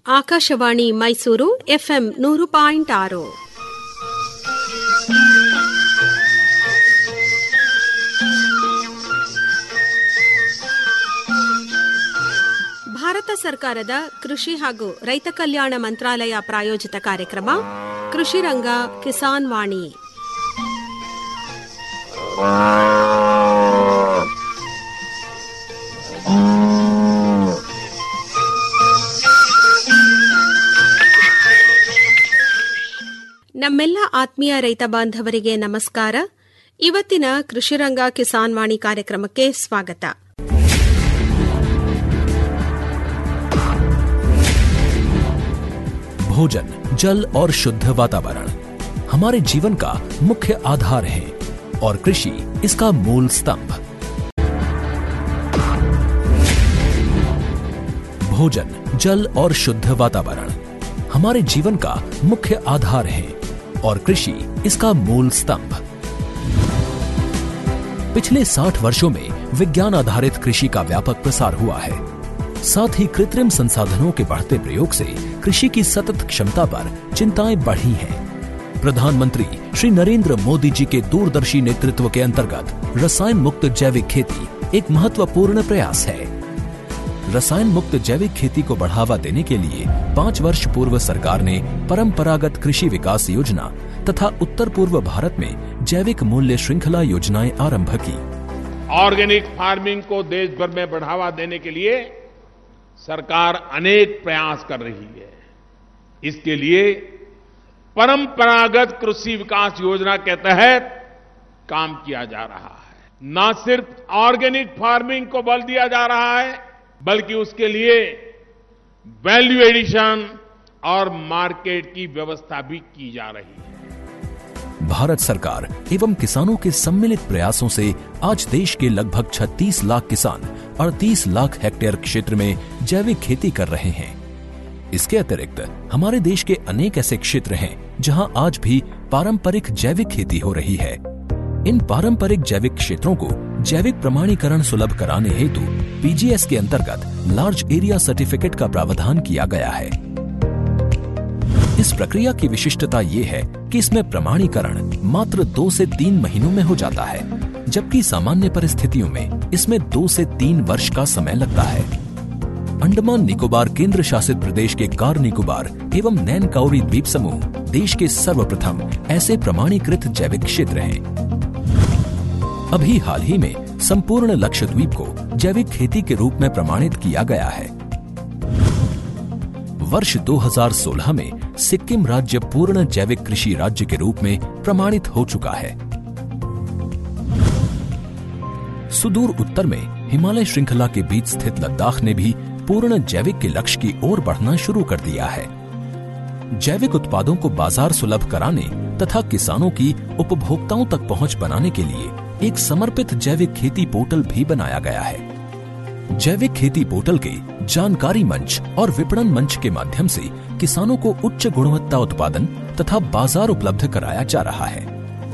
Akashvani Mysuru FM ನೂರು point ಆರು ಭಾರತ ಸರ್ಕಾರದ ಕೃಷಿ ಹಾಗೂ ರೈತ ಕಲ್ಯಾಣ ಮಂತ್ರಾಲಯ ಪ್ರಾಯೋಜಿತ ಕಾರ್ಯಕ್ರಮ ಕೃಷಿ ರಂಗ ಕಿಸಾನ್ ವಾಣಿ ನಮ್ಮೆಲ್ಲ ಆತ್ಮೀಯ ರೈತ ಬಾಂಧವರಿಗೆ ನಮಸ್ಕಾರ ಇವತ್ತಿನ ಕೃಷಿರಂಗ ಕಿಸಾನ್ ವಾಣಿ ಕಾರ್ಯಕ್ರಮಕ್ಕೆ ಸ್ವಾಗತ भोजन जल और शुद्ध वातावरण हमारे जीवन का मुख्य आधार है और कृषि इसका मूल स्तंभ भोजन जल और शुद्ध वातावरण हमारे जीवन का मुख्य आधार है और कृषि इसका मूल स्तंभ पिछले 60 वर्षों में विज्ञान आधारित कृषि का व्यापक प्रसार हुआ है साथ ही कृत्रिम संसाधनों के बढ़ते प्रयोग से कृषि की सतत क्षमता पर चिंताएं बढ़ी हैं। प्रधानमंत्री श्री नरेंद्र मोदी जी के दूरदर्शी नेतृत्व के अंतर्गत रसायन मुक्त जैविक खेती एक महत्वपूर्ण प्रयास है रसायन मुक्त जैविक खेती को बढ़ावा देने के लिए पाँच वर्ष पूर्व सरकार ने परंपरागत कृषि विकास योजना तथा उत्तर पूर्व भारत में जैविक मूल्य श्रृंखला योजनाएं आरंभ की ऑर्गेनिक फार्मिंग को देश भर में बढ़ावा देने के लिए सरकार अनेक प्रयास कर रही है इसके लिए परंपरागत कृषि विकास योजना के तहत काम किया जा रहा है न सिर्फ ऑर्गेनिक फार्मिंग को बल दिया जा रहा है बल्कि उसके लिए वैल्यू एडिशन और मार्केट की व्यवस्था भी की जा रही है भारत सरकार एवं किसानों के सम्मिलित प्रयासों से आज देश के लगभग 36 लाख किसान 38 लाख हेक्टेयर क्षेत्र में जैविक खेती कर रहे हैं इसके अतिरिक्त हमारे देश के अनेक ऐसे क्षेत्र हैं जहां आज भी पारंपरिक जैविक खेती हो रही है इन पारंपरिक जैविक क्षेत्रों को जैविक प्रमाणीकरण सुलभ कराने हेतु पीजीएस के अंतर्गत लार्ज एरिया सर्टिफिकेट का प्रावधान किया गया है इस प्रक्रिया की विशिष्टता ये है कि इसमें प्रमाणीकरण मात्र दो से तीन महीनों में हो जाता है जबकि सामान्य परिस्थितियों में इसमें दो से तीन वर्ष का समय लगता है अंडमान निकोबार केंद्र शासित प्रदेश के कार निकोबार एवं नैन काउरी द्वीप समूह देश के सर्वप्रथम ऐसे प्रमाणीकृत जैविक क्षेत्र हैं अभी हाल ही में संपूर्ण लक्षद्वीप को जैविक खेती के रूप में प्रमाणित किया गया है वर्ष 2016 में सिक्किम राज्य पूर्ण जैविक कृषि राज्य के रूप में प्रमाणित हो चुका है सुदूर उत्तर में हिमालय श्रृंखला के बीच स्थित लद्दाख ने भी पूर्ण जैविक के लक्ष्य की ओर बढ़ना शुरू कर दिया है जैविक उत्पादों को बाजार सुलभ कराने तथा किसानों की उपभोक्ताओं तक पहुंच बनाने के लिए एक समर्पित जैविक खेती पोर्टल भी बनाया गया है जैविक खेती पोर्टल के जानकारी मंच और विपणन मंच के माध्यम से किसानों को उच्च गुणवत्ता उत्पादन तथा बाजार उपलब्ध कराया जा रहा है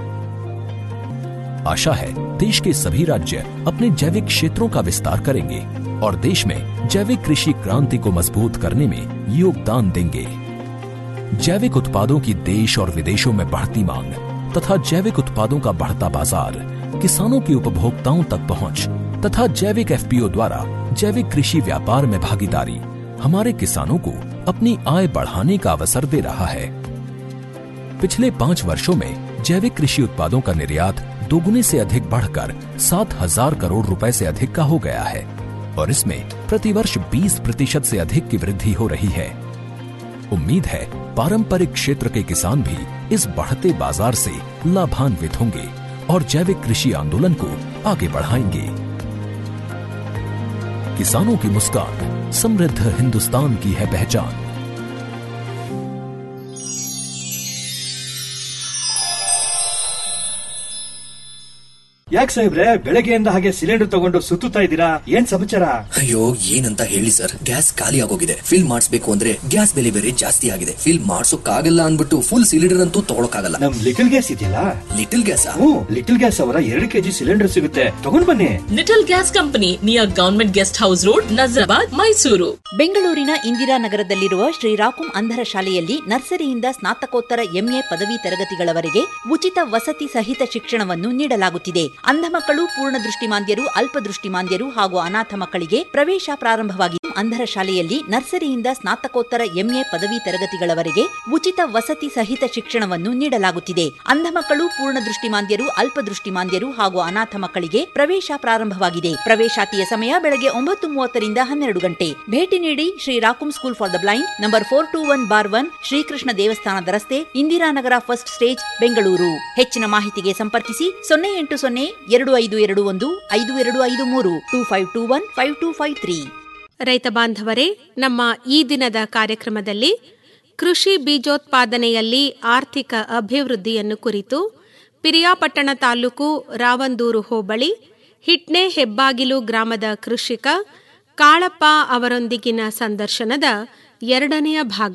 आशा है देश के सभी राज्य अपने जैविक क्षेत्रों का विस्तार करेंगे और देश में जैविक कृषि क्रांति को मजबूत करने में योगदान देंगे जैविक उत्पादों की देश और विदेशों में बढ़ती मांग तथा जैविक उत्पादों का बढ़ता बाजार किसानों की उपभोक्ताओं तक पहुंच तथा जैविक एफपीओ द्वारा जैविक कृषि व्यापार में भागीदारी हमारे किसानों को अपनी आय बढ़ाने का अवसर दे रहा है पिछले पाँच वर्षों में जैविक कृषि उत्पादों का निर्यात दोगुने से अधिक बढ़कर सात हजार करोड़ रुपए से अधिक का हो गया है और इसमें प्रतिवर्ष 20 प्रतिशत से अधिक की वृद्धि हो रही है उम्मीद है पारंपरिक क्षेत्र के किसान भी इस बढ़ते बाजार से लाभान्वित होंगे और जैविक कृषि आंदोलन को आगे बढ़ाएंगे किसानों की मुस्कान समृद्ध हिंदुस्तान की है पहचान ಯಾಕೆ ಸಾಹೇಬ್ರೆ ಬೆಳಗ್ಗೆಯಿಂದ ಹಾಗೆ ಸಿಲಿಂಡರ್ ತಗೊಂಡು ಸುತ್ತುತ್ತಾ ಇದ್ದೀರಾ ಏನ್ ಸಮಾಚಾರ ಅಯ್ಯೋ ಏನಂತ ಹೇಳಿ ಸರ್ ಗ್ಯಾಸ್ ಖಾಲಿ ಆಗೋಗಿದೆ ಫಿಲ್ ಮಾಡಿಸ್ಬೇಕು ಅಂದ್ರೆ ಗ್ಯಾಸ್ ಬೆಲೆ ಬೇರೆ ಜಾಸ್ತಿ ಆಗಿದೆ ಫಿಲ್ ಮಾಡ್ಸೋಕ್ಕಾಗಲ್ಲ ಅನ್ಬಿಟ್ಟು ಫುಲ್ ಸಿಲಿಂಡರ್ ಅಂತೂ ತಗೊಳಕ್ಕಾಗಲ್ಲ ನಮ್ ಲಿಟಲ್ ಗ್ಯಾಸ್ ಇದೆಯಲ್ಲ ಲಿಟಲ್ ಗ್ಯಾಸ್ ಹ್ಮ್ ಲಿಟಲ್ ಗ್ಯಾಸ್ ಅವರ ಎರಡು ಕೆಜಿ ಸಿಲಿಂಡರ್ ಸಿಗುತ್ತೆ ತಗೊಂಡ್ ಬನ್ನಿ little gas company near government guest house road Nazarabad Mysuru ಬೆಂಗಳೂರಿನ ಇಂದಿರಾನಗರದಲ್ಲಿರುವ ಶ್ರೀರಾಕುಂ ಅಂಧರ ಶಾಲೆಯಲ್ಲಿ ನರ್ಸರಿಯಿಂದ ಸ್ನಾತಕೋತ್ತರ ಎಂಎ ಪದವಿ ತರಗತಿಗಳವರೆಗೆ ಉಚಿತ ವಸತಿ ಸಹಿತ ಶಿಕ್ಷಣವನ್ನು ನೀಡಲಾಗುತ್ತಿದೆ ಅಂಧ ಮಕ್ಕಳು ಪೂರ್ಣ ದೃಷ್ಟಿಮಾಂದ್ಯರು ಅಲ್ಪದೃಷ್ಟಿಮಾಂದ್ಯರು ಹಾಗೂ ಅನಾಥ ಮಕ್ಕಳಿಗೆ ಪ್ರವೇಶ ಪ್ರಾರಂಭವಾಗಿದೆ ಅಂಧರ ಶಾಲೆಯಲ್ಲಿ ನರ್ಸರಿಯಿಂದ ಸ್ನಾತಕೋತ್ತರ ಎಂಎ ಪದವಿ ತರಗತಿಗಳವರೆಗೆ ಉಚಿತ ವಸತಿ ಸಹಿತ ಶಿಕ್ಷಣವನ್ನು ನೀಡಲಾಗುತ್ತಿದೆ ಅಂಧ ಮಕ್ಕಳು ಪೂರ್ಣ ದೃಷ್ಟಿಮಾಂದ್ಯರು ಅಲ್ಪದೃಷ್ಟಿಮಾಂದ್ಯರು ಹಾಗೂ ಅನಾಥ ಮಕ್ಕಳಿಗೆ ಪ್ರವೇಶ ಪ್ರಾರಂಭವಾಗಿದೆ ಪ್ರವೇಶಾತಿಯ ಸಮಯ ಬೆಳಗ್ಗೆ ಒಂಬತ್ತು ಮೂವತ್ತರಿಂದ ಹನ್ನೆರಡು ಗಂಟೆ ಭೇಟಿ ನೀಡಿ Shri Rakum school for the blind number four two one bar one Shri Krishna ದೇವಸ್ಥಾನದ ರಸ್ತೆ ಇಂದಿರಾನಗರ ಫಸ್ಟ್ ಸ್ಟೇಜ್ ಬೆಂಗಳೂರು ಹೆಚ್ಚಿನ ಮಾಹಿತಿಗೆ ಸಂಪರ್ಕಿಸಿ ಸೊನ್ನೆ ಎಂಟು ಸೊನ್ನೆ ಎರಡು ಐದು ಎರಡು ಒಂದು ಐದು ಎರಡು ಐದು ಮೂರು two five two one five two five three ರೈತ ಬಾಂಧವರೇ ನಮ್ಮ ಈ ದಿನದ ಕಾರ್ಯಕ್ರಮದಲ್ಲಿ ಕೃಷಿ ಬೀಜೋತ್ಪಾದನೆಯಲ್ಲಿ ಆರ್ಥಿಕ ಅಭಿವೃದ್ಧಿಯನ್ನು ಕುರಿತು ಪಿರಿಯಾಪಟ್ಟಣ ತಾಲೂಕು ರಾವಂದೂರು ಹೋಬಳಿ ಹಿಟ್ನೆ ಹೆಬ್ಬಾಗಿಲು ಗ್ರಾಮದ ಕೃಷಿಕ ಕಾಳಪ್ಪ ಅವರೊಂದಿಗಿನ ಸಂದರ್ಶನದ ಎರಡನೆಯ ಭಾಗ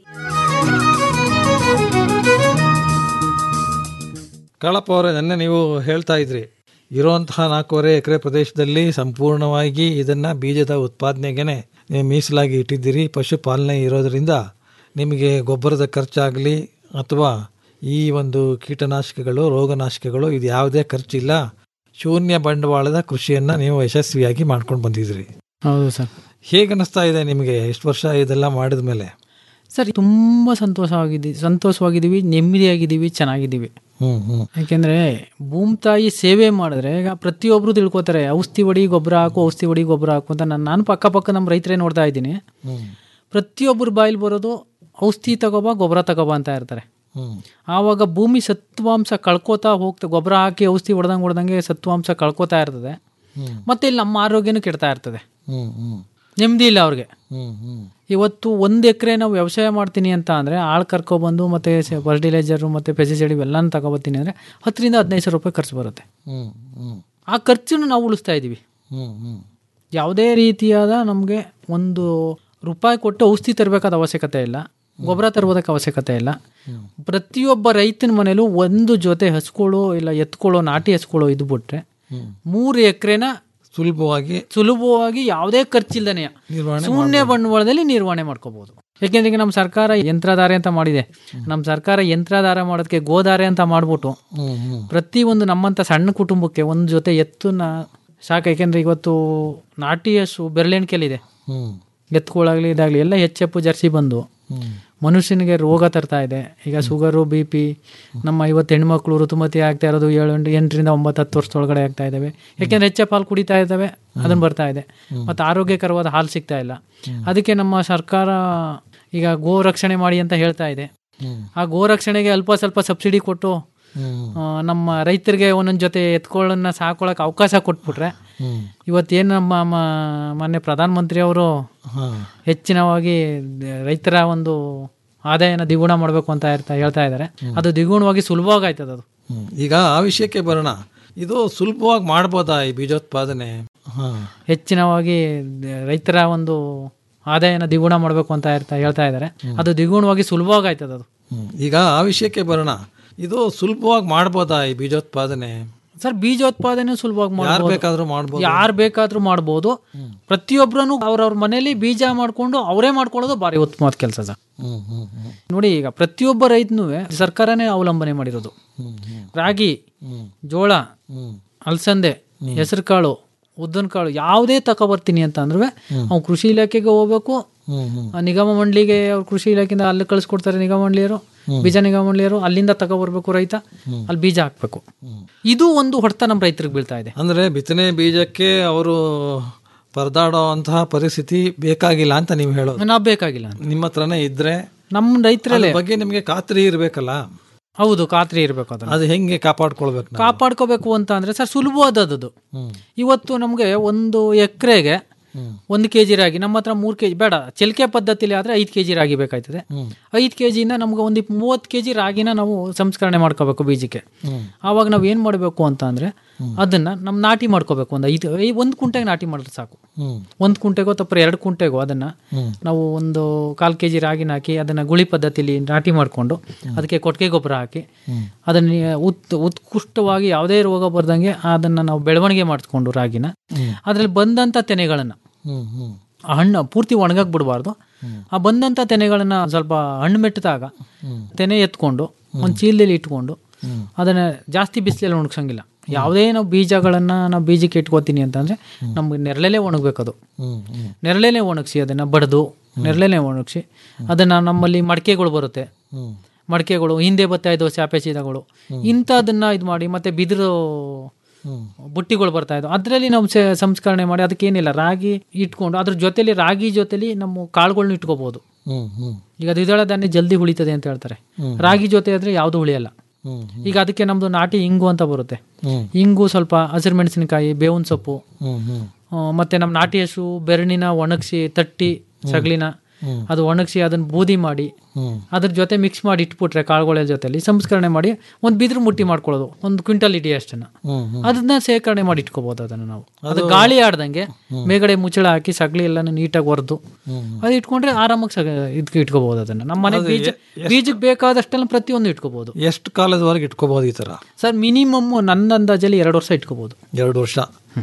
ಕಾಳಪ್ಪ ಅವರೇ ನೆನ್ನೆ ನೀವು ಹೇಳ್ತಾ ಇದ್ರಿ ಇರುವಂತಹ ನಾಲ್ಕೂವರೆ ಎಕರೆ ಪ್ರದೇಶದಲ್ಲಿ ಸಂಪೂರ್ಣವಾಗಿ ಇದನ್ನ ಬೀಜದ ಉತ್ಪಾದನೆಗೆನೆ ನೀವು ಮೀಸಲಾಗಿ ಇಟ್ಟಿದ್ದೀರಿ ಪಶುಪಾಲನೆ ಇರೋದರಿಂದ ನಿಮಗೆ ಗೊಬ್ಬರದ ಖರ್ಚಾಗಲಿ ಅಥವಾ ಈ ಒಂದು ಕೀಟನಾಶಕಗಳು ರೋಗನಾಶಕಗಳು ಇದು ಯಾವುದೇ ಖರ್ಚಿಲ್ಲ ಶೂನ್ಯ ಬಂಡವಾಳದ ಕೃಷಿಯನ್ನ ನೀವು ಯಶಸ್ವಿಯಾಗಿ ಮಾಡ್ಕೊಂಡು ಬಂದಿದ್ರಿ ಹೌದು ಸರ್ ಹೇಗೆ ಅನಿಸ್ತಾ ಇದೆ ನಿಮಗೆ ಎಷ್ಟು ವರ್ಷ ಇದೆಲ್ಲ ಮಾಡಿದ ಮೇಲೆ ಸರ್ ತುಂಬ ಸಂತೋಷವಾಗಿದ್ದೀವಿ ಸಂತೋಷವಾಗಿದ್ದೀವಿ ನೆಮ್ಮದಿಯಾಗಿದ್ದೀವಿ ಚೆನ್ನಾಗಿದ್ದೀವಿ ಹ್ಮ್ ಹ್ಮ್ ಯಾಕೆಂದರೆ ಭೂಮಿ ತಾಯಿ ಸೇವೆ ಮಾಡಿದ್ರೆ ಈಗ ಪ್ರತಿಯೊಬ್ಬರು ತಿಳ್ಕೊತಾರೆ ಔಷಧಿ ಹೊಡಿ ಗೊಬ್ಬರ ಹಾಕು ಔಷಧಿ ಹೊಡಿ ಗೊಬ್ಬರ ಹಾಕು ಅಂತ ನಾನು ನಾನು ಪಕ್ಕ ಪಕ್ಕ ನಮ್ಮ ರೈತರೇ ನೋಡ್ತಾ ಇದ್ದೀನಿ ಹ್ಮ್ ಪ್ರತಿಯೊಬ್ಬರು ಬಾಯಲ್ಲಿ ಬರೋದು ಔಷಧಿ ತಗೋಬಾ ಗೊಬ್ಬರ ತಗೋಬಾ ಅಂತ ಇರ್ತಾರೆ ಹ್ಮ್ ಆವಾಗ ಭೂಮಿ ಸತ್ವಾಂಶ ಕಳ್ಕೋತಾ ಹೋಗ್ತಾ ಗೊಬ್ಬರ ಹಾಕಿ ಔಷಧಿ ಹೊಡೆದಂಗೆ ಹೊಡೆದಂಗೆ ಸತ್ವಾಂಶ ಕಳ್ಕೋತಾ ಇರ್ತದೆ ಹ್ಮ್ ಮತ್ತೆ ಇಲ್ಲಿ ನಮ್ಮ ಆರೋಗ್ಯನೂ ಕೆಡ್ತಾ ಇರ್ತದೆ ಹ್ಮ್ ಹ್ಮ್ ನೆಮ್ಮದಿ ಇಲ್ಲ ಅವ್ರಿಗೆ ಹ್ಮ್ ಹ್ಮ್ ಇವತ್ತು ಒಂದು ಎಕರೆ ನಾವು ವ್ಯವಸಾಯ ಮಾಡ್ತೀನಿ ಅಂತ ಅಂದರೆ ಆಳು ಕರ್ಕೊಬಂದು ಮತ್ತು ಫರ್ಟಿಲೈಸರು ಮತ್ತು ಪೆಸಿಸೈಡ್ ಇವೆಲ್ಲನೂ ತಗೊಬತ್ತೀನಿ ಅಂದರೆ ಹತ್ತರಿಂದ ಹದಿನೈದು ಸಾವಿರ ರೂಪಾಯಿ ಖರ್ಚು ಬರುತ್ತೆ ಹ್ಮ್ ಹ್ಮ್ ಆ ಖರ್ಚನ್ನು ನಾವು ಉಳಿಸ್ತಾ ಇದ್ದೀವಿ ಹ್ಮ್ ಹ್ಮ್ ಯಾವುದೇ ರೀತಿಯಾದ ನಮಗೆ ಒಂದು ರೂಪಾಯಿ ಕೊಟ್ಟು ಔಷಧಿ ತರಬೇಕಾದ ಅವಶ್ಯಕತೆ ಇಲ್ಲ ಗೊಬ್ಬರ ತರುವುದಕ್ಕೆ ಅವಶ್ಯಕತೆ ಇಲ್ಲ ಪ್ರತಿಯೊಬ್ಬ ರೈತನ ಮನೇಲೂ ಒಂದು ಜೊತೆ ಹಸ್ಕೊಳ್ಳೋ ಇಲ್ಲ ಎತ್ಕೊಳ್ಳೋ ನಾಟಿ ಹಸ್ಕೊಳ್ಳೋ ಇದು ಬಿಟ್ರೆ ಮೂರು ಎಕರೆನ ಸುಲಭವಾಗಿ ಸುಲಭವಾಗಿ ಯಾವುದೇ ಖರ್ಚಿಲ್ದನೆ ನಿರ್ವಹಣೆ ಶೂನ್ಯ ಬಂಡವಾಳದಲ್ಲಿ ನಿರ್ವಹಣೆ ಮಾಡ್ಕೋಬಹುದು ಯಾಕೆಂದ್ರೆ ಈಗ ನಮ್ಮ ಸರ್ಕಾರ ಯಂತ್ರಧಾರೆ ಅಂತ ಮಾಡಿದೆ ನಮ್ಮ ಸರ್ಕಾರ ಯಂತ್ರಧಾರೆ ಮಾಡೋದಕ್ಕೆ ಗೋಧಾರೆ ಅಂತ ಮಾಡ್ಬಿಟ್ಟು ಹ್ಮ್ ಹ್ಮ್ ಪ್ರತಿ ಒಂದು ನಮ್ಮಂತ ಸಣ್ಣ ಕುಟುಂಬಕ್ಕೆ ಒಂದು ಜೊತೆ ಎತ್ತುನ ಸಾಕ ಯಾಕೆಂದ್ರೆ ಇವತ್ತು ನಾಟಿ ಹಸು ಬೆರಳೆಣಿಕೆಲಿದೆ ಹ್ಮ್ ಎತ್ತುಗಳಾಗ್ಲಿ ಇದಾಗ್ಲಿ ಎಲ್ಲ ಹೆಚ್ಚೆಪ್ಪು ಜರ್ಸಿ ಬಂದು ಹ್ಮ್ ಮನುಷ್ಯನಿಗೆ ರೋಗ ತರ್ತಾ ಇದೆ ಈಗ ಶುಗರು ಬಿ ಪಿ ನಮ್ಮ ಇವತ್ತು ಹೆಣ್ಮಕ್ಳು ಋತುಮತಿ ಆಗ್ತಾ ಇರೋದು ಏಳು ಎಂಟು ಎಂಟರಿಂದ ಒಂಬತ್ತು ಹತ್ತು ವರ್ಷದೊಳಗಡೆ ಆಗ್ತಾ ಇದ್ದಾವೆ ಯಾಕೆಂದ್ರೆ ಹೆಚ್ಚೆ ಹಾಲು ಕುಡಿತಾ ಇದ್ದಾವೆ ಅದನ್ನ ಬರ್ತಾ ಇದೆ ಮತ್ತು ಆರೋಗ್ಯಕರವಾದ ಹಾಲು ಸಿಗ್ತಾ ಇಲ್ಲ ಅದಕ್ಕೆ ನಮ್ಮ ಸರ್ಕಾರ ಈಗ ಗೋ ರಕ್ಷಣೆ ಮಾಡಿ ಅಂತ ಹೇಳ್ತಾ ಇದೆ ಹ್ಮ್ ಆ ಗೋ ರಕ್ಷಣೆಗೆ ಅಲ್ಪ ಸ್ವಲ್ಪ ಸಬ್ಸಿಡಿ ಕೊಟ್ಟು ಹ್ಮ್ ಆ, ನಮ್ಮ ರೈತರಿಗೆ ಒಂದೊಂದು ಜೊತೆ ಎತ್ಕೊಳ್ಳನ್ನ ಸಾಕೊಳಕ್ಕೆ ಅವಕಾಶ ಕೊಟ್ಬಿಟ್ರೆ ಹ್ಮ್ ಇವತ್ತೇನು ನಮ್ಮ ಮ- ಮಾನ್ಯ ಪ್ರಧಾನಮಂತ್ರಿ ಅವರು ಹಾ ಹೆಚ್ಚಿನವಾಗಿ ದ- ರೈತರ ಒಂದು ಆದಾಯನ ದ್ವಿಗುಣ ಮಾಡಬೇಕು ಅಂತ ಇರ್ತಾ ಹೇಳ್ತಾ ಇದ್ದಾರೆ ಅದು ದ್ವಿಗುಣವಾಗಿ ಸುಲಭವಾಗಿ ಆಯ್ತದ ಅದು ಹ್ಮ್. ಈಗ ಆ ವಿಷಯಕ್ಕೆ ಬರೋಣ ಇದು ಸುಲಭವಾಗಿ ಮಾಡ್ಬೋದಾ ಈ ಬೀಜೋತ್ಪಾದನೆ ಹಾ ಹೆಚ್ಚಿನವಾಗಿ ದ- ರೈತರ ಒಂದು ಆದಾಯನ ದ್ವಿಗುಣ ಮಾಡಬೇಕು ಅಂತ ಇರ್ತಾ ಹೇಳ್ತಾ ಇದ್ದಾರೆ ಅದು ದ್ವಿಗುಣವಾಗಿ ಸುಲಭವಾಗಿ ಆಯ್ತದ ಅದು ಹ್ಮ್. ಈಗ ಆ ವಿಷಯಕ್ಕೆ ಬರೋಣ ಇದು ಸುಲಭವಾಗಿ ಮಾಡ್ಬೋದಾ ಈ ಬೀಜೋತ್ಪಾದನೆ ಸರ್ ಬೀಜೋತ್ಪಾದನೆ ಸುಲಭವಾಗಿ ಯಾರು ಮಾಡ್ಬೋದು ಬೇಕಾದ್ರೂ ಮಾಡ್ಬೋದು ಯಾರು ಬೇಕಾದ್ರೂ ಮಾಡ್ಬೋದು ಪ್ರತಿಯೊಬ್ಬರನ್ನು ಅವ್ರವ್ರ ಮನೇಲಿ ಬೀಜ ಮಾಡ್ಕೊಂಡು ಅವರೇ ಮಾಡ್ಕೊಳ್ಳೋದು ಭಾರಿ ಉತ್ತಮವಾದ ಕೆಲಸ ಸರ್ ಹ್ಮ್ ಹ್ಮ್ ಹ್ಮ್ ನೋಡಿ ಈಗ ಪ್ರತಿಯೊಬ್ಬ ರೈತನೂ ಸರ್ಕಾರನೇ ಅವಲಂಬನೆ ಮಾಡಿರೋದು ಹ್ಮ್ ಹ್ಮ್ ರಾಗಿ ಹ್ಮ್ ಜೋಳ ಹ್ಮ್ ಅಲಸಂದೆ ಹೆಸರು ಕಾಳು ಉದ್ದಿನ ಕಾಳು ಯಾವುದೇ ತಗೊಬರ್ತೀನಿ ಅಂತ ಅಂದ್ರೆ ಅವ್ನು ಕೃಷಿ ಇಲಾಖೆಗೆ ಹೋಗ್ಬೇಕು ಹ್ಮ್ ಹ್ಮ್ ಆ ನಿಗಮ ಮಂಡಳಿಗೆ ಅವ್ರು ಕೃಷಿ ಇಲಾಖೆಯಿಂದ ಅಲ್ಲಿ ಕಳಿಸ್ಕೊಡ್ತಾರೆ ನಿಗಮ ಮಂಡಳಿಯರು ಬೀಜ ನಿಗಮ ಮಂಡಳಿಯರು ಅಲ್ಲಿಂದ ತಗೊಬರ್ಬೇಕು ರೈತ ಅಲ್ಲಿ ಬೀಜ ಹಾಕ್ಬೇಕು ಇದು ಒಂದು ಹೊಡೆತ ನಮ್ಮ ರೈತರಿಗೆ ಬೀಳ್ತಾ ಇದೆ ಅಂದ್ರೆ ಬಿತ್ತನೆ ಬೀಜಕ್ಕೆ ಅವರು ಪರದಾಡೋ ಅಂತಹ ಪರಿಸ್ಥಿತಿ ಬೇಕಾಗಿಲ್ಲ ಅಂತ ನೀವು ಹೇಳೋದು ನಾವು ಬೇಕಾಗಿಲ್ಲ ನಿಮ್ಮ ಹತ್ರನೇ ಇದ್ರೆ ನಮ್ಮ ರೈತರಲ್ಲೇ ಅದ್ರ ಬಗ್ಗೆ ನಿಮಗೆ ಖಾತ್ರಿ ಇರ್ಬೇಕಲ್ಲ ಹೌದು ಖಾತ್ರಿ ಇರಬೇಕು ಅದನ್ನ ಅದು ಹೆಂಗೆ ಕಾಪಾಡ್ಕೊಳ್ಬೇಕು ನಾವು? ಕಾಪಾಡ್ಕೋಬೇಕು ಅಂತ ಅಂದ್ರೆ ಸರ್ ಸುಲಭವಾದದ್ದು ಇವತ್ತು ನಮಗೆ ಒಂದು ಎಕರೆಗೆ ಒಂದು ಕೆ ಜಿ ರಾಗಿ ನಮ್ಮ ಹತ್ರ ಮೂರು ಕೆ ಜಿ ಬೇಡ ಚಿಲ್ಕೆ ಪದ್ಧತಿಲಿ ಆದರೆ ಐದು ಕೆ ಜಿ ರಾಗಿ ಬೇಕಾಯ್ತದೆ ಐದು ಕೆ ಜಿಯಿಂದ ನಮ್ಗೆ ಒಂದು ಮೂವತ್ತು ಕೆ ಜಿ ರಾಗಿನ ನಾವು ಸಂಸ್ಕರಣೆ ಮಾಡ್ಕೋಬೇಕು ಬೀಜಕ್ಕೆ ಆವಾಗ ನಾವು ಏನು ಮಾಡಬೇಕು ಅಂತ ಅಂದರೆ ಅದನ್ನ ನಮ್ ನಾಟಿ ಮಾಡ್ಕೋಬೇಕು ಒಂದು ಐದು ಐ- ಒಂದು ಕುಂಟೆಗೆ ನಾಟಿ ಮಾಡಿದ್ರೆ ಸಾಕು ಹ್ಮ್ ಒಂದು ಕುಂಟೆಗೋ ತಪ್ಪರೆ ಎರಡು ಕುಂಟೆಗೋ ಅದನ್ನ ಹ್ಮ್. ನಾವು ಒಂದು ಕಾಲು ಕೆ ಜಿ ರಾಗಿನ ಹಾಕಿ ಅದನ್ನ ಗುಳಿ ಪದ್ಧತಿಲಿ ನಾಟಿ ಮಾಡಿಕೊಂಡು ಅದಕ್ಕೆ ಕೊಟ್ಟಿಗೆ ಗೊಬ್ಬರ ಹಾಕಿ ಅದನ್ನ ಉತ್ ಉತ್ಕೃಷ್ಟವಾಗಿ ಯಾವುದೇ ರೋಗ ಬರ್ದಂಗೆ ಅದನ್ನ ನಾವು ಬೆಳವಣಿಗೆ ಮಾಡಿಕೊಂಡು ರಾಗಿನ ಅದ್ರಲ್ಲಿ ಬಂದಂತ ತೆನೆಗಳನ್ನ ಹ್ಮ್ ಹ್ಮ್ ಆ ಹಣ್ಣು ಪೂರ್ತಿ ಒಣಗಕ್ ಬಿಡಬಾರ್ದು ಆ ಬಂದಂತ ತೆನೆಗಳನ್ನ ಸ್ವಲ್ಪ ಹಣ್ಣು ಮೆಟ್ಟಿದಾಗ ತೆನೆ ಎತ್ಕೊಂಡು ಒಂದು ಚೀಲದಲ್ಲಿ ಇಟ್ಕೊಂಡು ಅದನ್ನ ಜಾಸ್ತಿ ಬಿಸಿಲಲ್ಲಿ ಒಣಗ್ಸಂಗಿಲ್ಲ ಯಾವುದೇ ನಾವು ಬೀಜಗಳನ್ನ ನಾವು ಬೀಜಕ್ಕೆ ಇಟ್ಕೋತೀನಿ ಅಂತಂದ್ರೆ ನಮ್ಗೆ ನೆರಳಲ್ಲೇ ಒಣಗ್ಬೇಕದು ಹ್ಮ್ ಹ್ಮ್ ನೆರಳಲ್ಲೇ ಒಣಗಿಸಿ ಅದನ್ನ ಬಡ್ದು ನೆರಳಲ್ಲೇ ಒಣಗಿಸಿ ಅದನ್ನ ನಮ್ಮಲ್ಲಿ ಮಡಿಕೆಗಳು ಬರುತ್ತೆ ಹ್ಮ್ ಮಡಿಕೆಗಳು ಹಿಂದೆ ಬರ್ತಾ ಇದ್ದವು ಚಾಪೆ ಚೀಲಗಳು ಇಂಥದನ್ನ ಇದು ಮಾಡಿ ಮತ್ತೆ ಬಿದಿರು ಬುಟ್ಟಿಗಳು ಬರ್ತಾ ಇದ್ದವು ಅದರಲ್ಲಿ ನಾವು ಸೆ- ಸಂಸ್ಕರಣೆ ಮಾಡಿ ಅದಕ್ಕೇನಿಲ್ಲ ರಾಗಿ ಇಟ್ಕೊಂಡು ಅದ್ರ ಜೊತೆಲಿ ರಾಗಿ ಜೊತೆಲಿ ನಮ್ಮ ಕಾಳುಗಳನ್ನ ಇಟ್ಕೋಬಹುದು ಹ್ಮ್ ಹ್ಮ್ ಈಗ ದ್ವಿದಳ ಧಾನ್ಯ ಜಲ್ದಿ ಉಳಿತದೆ ಅಂತ ಹೇಳ್ತಾರೆ ರಾಗಿ ಜೊತೆ ಆದ್ರೆ ಯಾವುದು ಉಳಿಯಲ್ಲ ಹ್ಮ್ ಈಗ ಅದಕ್ಕೆ ನಮ್ದು ನಾಟಿ ಇಂಗು ಅಂತ ಬರುತ್ತೆ ಹ್ಮ್. ಇಂಗು ಸ್ವಲ್ಪ ಹಸಿರು ಮೆಣಸಿನಕಾಯಿ ಬೇವಿನ ಸೊಪ್ಪು ಹ್ಮ್ ಹ್ಮ್ ಆ, ಮತ್ತೆ ನಮ್ಮ ನಾಟಿ ಹಸು ಬೆರಣಿನ ಒಣಗಿಸಿ ತಟ್ಟಿ ಸಗಲಿನ ಅದು ಒಣಗಿಸಿ ಅದನ್ನ ಬೂದಿ ಮಾಡಿ ಹ್ಮ್ ಅದ್ರ ಜೊತೆ ಮಿಕ್ಸ್ ಮಾಡಿ ಇಟ್ಬಿಟ್ರೆ ಕಾಳುಗಳ ಜೊತೆಲಿ ಸಂಸ್ಕರಣೆ ಮಾಡಿ ಒಂದು ಬಿದಿರು ಮುಟ್ಟಿ ಮಾಡ್ಕೊಳ್ಳೋದು ಒಂದು ಕ್ವಿಂಟಲ್ ಇಡಿ ಅಷ್ಟನ್ನ ಹ್ಮ್ ಹ್ಮ್ ಅದನ್ನ ಸೇರ್ಕರಣೆ ಮಾಡಿ ಇಟ್ಕೋಬಹುದು ಅದನ್ನ ನಾವು ಅದು ಗಾಳಿ ಆಡ್ದಂಗೆ ಮೇಗಡೆ ಮುಚ್ಚಳ ಹಾಕಿ ಸಗಳಿ ಎಲ್ಲಾನು ನೀಟಾಗಿ ಒರೆದು ಅದು ಇಟ್ಕೊಂಡ್ರೆ ಆರಾಮಾಗಿ ಸಗ ಇದಕ್ಕೆ ಇಟ್ಕೋಬಹುದು ಅದನ್ನ ನಮ್ಮ ಮನೆ ಬೀಜ ಬೀಜಕ್ಕೆ ಬೇಕಾದಷ್ಟೆಲ್ಲ ಪ್ರತಿಯೊಂದು ಇಟ್ಕೋಬಹುದು ಎಷ್ಟು ಕಾಲದವರೆಗೆ ಇಟ್ಕೋಬಹುದು ಈ ತರ ಸರ್ ಮಿನಿಮಮ್ ನನ್ನ ಅಂದಾಜಲ್ಲಿ ಎರಡು ವರ್ಷ ಇಟ್ಕೋಬಹುದು ಎರಡು ವರ್ಷ